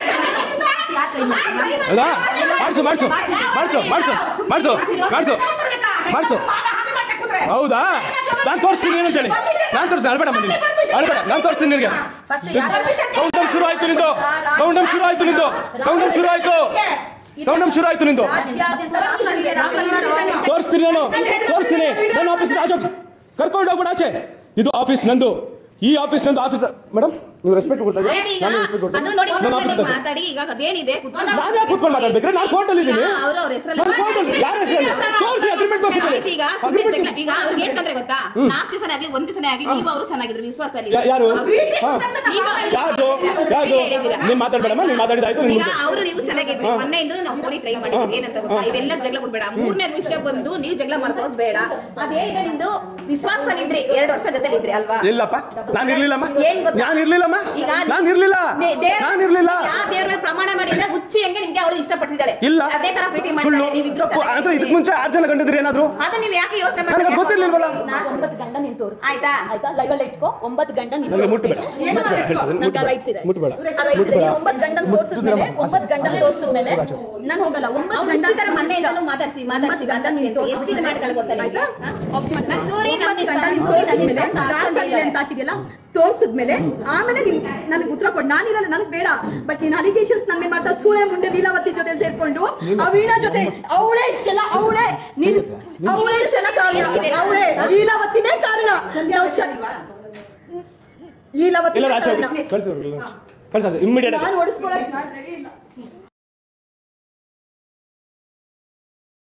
ಹೌದಾ ಮಾಡ್ಸು ಮಾಡ್ಸು ಮಾಡ್ಸು ಮಾಡ್ಸು ಮಾಡ್ಸು ಮಾಡ್ಸು ಮಾಡ್ಸು ಹೌದಾ ನಾನು ತೋರಿಸ್ತೀನಿ ಏನಂತೇಳಿ ನಾನು ತೋರಿಸ್ತೀನಿ ಅಳ್ಬೇಡ ಮನೆ ಅಳ್ಬೇಡ ನಾನು ತೋರಿಸ್ತೀನಿ ನಿನಗೆ ಕೌಂಟಮ್ ಶುರು ಆಯ್ತು ನಿಂದು ಕೌಂಟಮ್ ಶುರು ಆಯ್ತು ನಿಂದು ಕೌಂಟಮ್ ಶುರು ಆಯ್ತು ಕೌಂಟಮ್ ಶುರು ಆಯ್ತು ನಿಂದು ರಾಜ್ಯಾದ್ಯಂತ ರಾಷ್ಟ್ರಗಳಿಗೆ ರಾಷ್ಟ್ರಗಳಿಗೆ ತೋರಿಸ್ತೀನಿ ನಾನು ತೋರಿಸ್ತೀನಿ ನನ್ನ ಆಫೀಸ್ ಆಚೆ ಕರ್ಕೊಂಡು ಹೋಗ್ಬಿಡ ಆಚೆ ಇದು ಆಫೀಸ್ ನಂದು ಈ ಆಫೀಸ್ ನಂದು ಆಫೀಸ್ ಮೇಡಮ್ ನೀವು ರೆಸ್ಪೆಕ್ಟ್ ಕೊಡ್ತಾ ಇದ್ದೀರಾ? ಈಗ ನಾನು ರೆಸ್ಪೆಕ್ಟ್ ಕೊಡ್ತೀನಿ ಅದು ನೋಡಿ ನನ್ನ ಆಫೀಸ್ ಮಾತಾಡಿ ಮಾತಾಡಿ ಈಗ ಅದೇನಿದೆ ಕುತ್ಕೊಂಡು ನಾನು ಯಾಕೆ ಕೂತ್ಕೊಂಡು ಮಾತಾಡ್ಬೇಕ್ರೆ ನಾನು ಕೋರ್ಟಲ್ಲಿ ಇದ್ದೀನಿ ಅವ್ರ ಅವ್ರ ಹೆಸರಲ್ಲಿ ನಾನು ಕೋರ್ಟಲ್ಲಿ ಯಾರ ಹೆಸರಲ್ಲಿ ತೋರಿಸಿ ಅಗ್ರಿಮೆಂಟ್ ತೋರಿಸಿ ಆಯ್ತು ಈಗ ಸುಮ್ನೆ ಜಗಳ- ಈಗ ಅವ್ರಿಗೆ ಏನ್ಕಂದ್ರೆ ಗೊತ್ತಾ ನಾಲ್ಕು ದಿವಸನೇ ಆಗ್ಲಿ ಒಂದ್ ದಿವಸನೇ ಆಗ್ಲಿ ನೀವು ಅವರು ಚೆನ್ನಾಗಿದ್ರು ವಿಶ್ವಾಸದಲ್ಲಿ ಯಾ- ಯಾರು ಅವ್ರು- ಹಾ. ನೀವು- ಯಾರ್ದು ಯಾರ್ದು ಹೇಳಿದ್ದೀರಾ? ನೀನ್ ಮಾತಾಡ್ಬೇಡಮ್ಮ ನೀನ್ ಮಾತಾಡಿದಾಯ್ತು ನಿನ್ ಈಗ ಮುಂದೆ ಅವರು ನೀವು ಚೆನ್ನಾಗಿದ್ರಿ ಮೊನ್ನೆಯಿಂದ ನಾವು ಫೋನಿಗೆ ಟ್ರೈ ಮಾಡಿದ್ವಿ ಏನಂತ ಗೊತ್ತಾ ಇವೆಲ್ಲ ಜಗಳ ಕೊಡ್ಬೇಡ ಮೂರನೇ ವಿಷಯ ಬಂದು ನೀವು ಜಗಳ ಮಾಡ್ಕೊಳ್ಳೋದು ಬೇಡ ಅದೇನಿದೆ ನಿಮ್ದು ವಿಶ್ವಾಸದಲ್ಲಿದ್ರಿ ಎರಡು ವರ್ಷ ಜೊತೆಲಿ ಇದ್ರಿ ಅಲ್ವಾ ಇಲ್ಲಪ್ಪ ನಾನು ಇರ್ಲಿಲ್ಲಮ್ಮ ಏನ್ ಗೊತ್ತಾ? ನಾನು ಇರ್ಲಿಲ್ಲಮ್ಮ ಇರ್ಲಿಲ್ಲಮ್ಮ ಈಗ ನಾನು ಇರ್ಲಿಲ್ಲ ದೇ- ದೇವ್ರ- ನಾನು ಇರ್ಲಿಲ್ಲ ಯಾವ ದೇವ್ರ ಮೇಲೆ ಪ್ರಮಾಣ ಮಾಡಿದ್ರೆ ಹುಚ್ಚಿ ಹೆಂಗೆ ನಿಮ್ಗೆ ಅವಳು ಇಷ್ಟಪಟ್ಟಿದ್ದಾಳೆ ಇಲ್ಲ ಅದೇ ತರ ಪ್ರೀತಿ ಸುಳ್ಳು ಮಾಡ್ತಾರೆ ನೀವಿಬ್ರು ತಪ್ಪು ಅಂದ್ರೆ ಇದಕ್ಕೆ ಮುಂಚೆ ಆರು ಜನ ಗಂಡಿದ್ರಿ ಏನಾದ್ರು ಅದು ನೀವು ಯಾಕೆ ಯೋಚನೆ ನನಗೆ ಮಾಡ್ತೀರಾ? ಗೊತ್ತಿರ್ಲಿಲ್ವಲ್ಲ. ನಾ- ಒಂಬತ್ತು ಗಂಡ ನೀನ್ ತೋರಿಸ್ ಆಯ್ತಾ ಆಯ್ತಾ ಲೈವ್ ಅಲ್ಲಿ ಇಟ್ಕೋ ಒಂಬತ್ತು ಗಂಡ ನೀನ್ ನನಗೆ ಮುಟ್ಬೇಡ ತೋರಿಸ್ಬೇಕು. ಮುಟ್ಬೇಡ ಹೇಳ್ತದೆ, ನಂಗೆ ಮುಟ್ಬೇಡ rights ಇದೆ. ಮುಟ್ಬೇಡ ಆ rights ಇದೆ. ನೀನ್ ಒಂಬತ್ತು ಗಂಡನ್ ತೋರ್ಸಿದ್ಮೇಲೆ ಒಂಬತ್ತು ಗಂಡನ್ ತೋರ್ಸಿದ್ಮೇಲೆ ನಾನು ಹೋಗಲ್ಲ ಒಂಬತ್ತು ಅವ್ನು ಗಂಡ ಹುಚ್ಚಿ ತರ ಮೊನ್ನೆಯಿಂದಲೂ ಮಾತಾಡ್ಸಿ ಮಾತಾಡ್ಸಿ ಮಾತಾಡ್ಸಿ ಅಂತ ಎಷ್ಟು ಇದು ಮಾಡ್ಕೊಳ್ಳಿ ಗೊತ್ತಲ್ಲ ಈಗ ನಾನು ಸೂರಿ ನಮ್ಗೆ ಇಷ್ಟ, ಗಂಡ ಸೂರಿ ನಮ್ಗೆ ಇಷ್ಟ ತೋರ್ಸಿದ್ಮೇಲೆ ಅಂತ ಅಷ್ಟೊಂದು ರಾಸಲೀಲೆ ಹೇಳಿದ್ದಾರೆ. ಅಂತ ಹಾಕಿದ್ಯಲ್ಲ ತೋರ್ಸಿದ್ಮೇಲೆ ಆಮೇಲೆ ನೀನ್ ನನಗೆ ಉತ್ತರ ಕೊಡ್ ನಾನಿರಲ್ಲ ನನಗೆ ಬೇಡ ಬಟ್ ನೀನ್ ಅಲಿಗೇಷನ್ಸ್ ನನ್ನ ಮೇಲೆ ಮಾಡ್ತಾ ಸೂಳೆ ಮುಂದೆ ಲೀಲಾವತಿ ಜೊತೆ ಸೇರ್ಕೊಂಡು ಆ ವೀಣಾ ಜೊತೆ ಅವಳೇ ಇಷ್ಟೆಲ್ಲ ಅವಳೇ ನೀನ್ ಅವಳೇ ಇಷ್ಟೆಲ್ಲ ಕಾರಣ ಅವಳೇ ಲೀಲಾವತಿನೇ ಕಾರಣ ನಾವು ಚೆನ್ನ- ಇಲ್ಲ ಲೀಲಾವತಿನೇ ಆಚೆ ಕಾರಣ ಹೋಗಿ ಕಳ್ಸಿ ಕಳ್ಸ ಇಮ್ಮಿಡಿಯೇಟ್ ನಾನು ಓಡಿಸ್ಕೊಳಕ್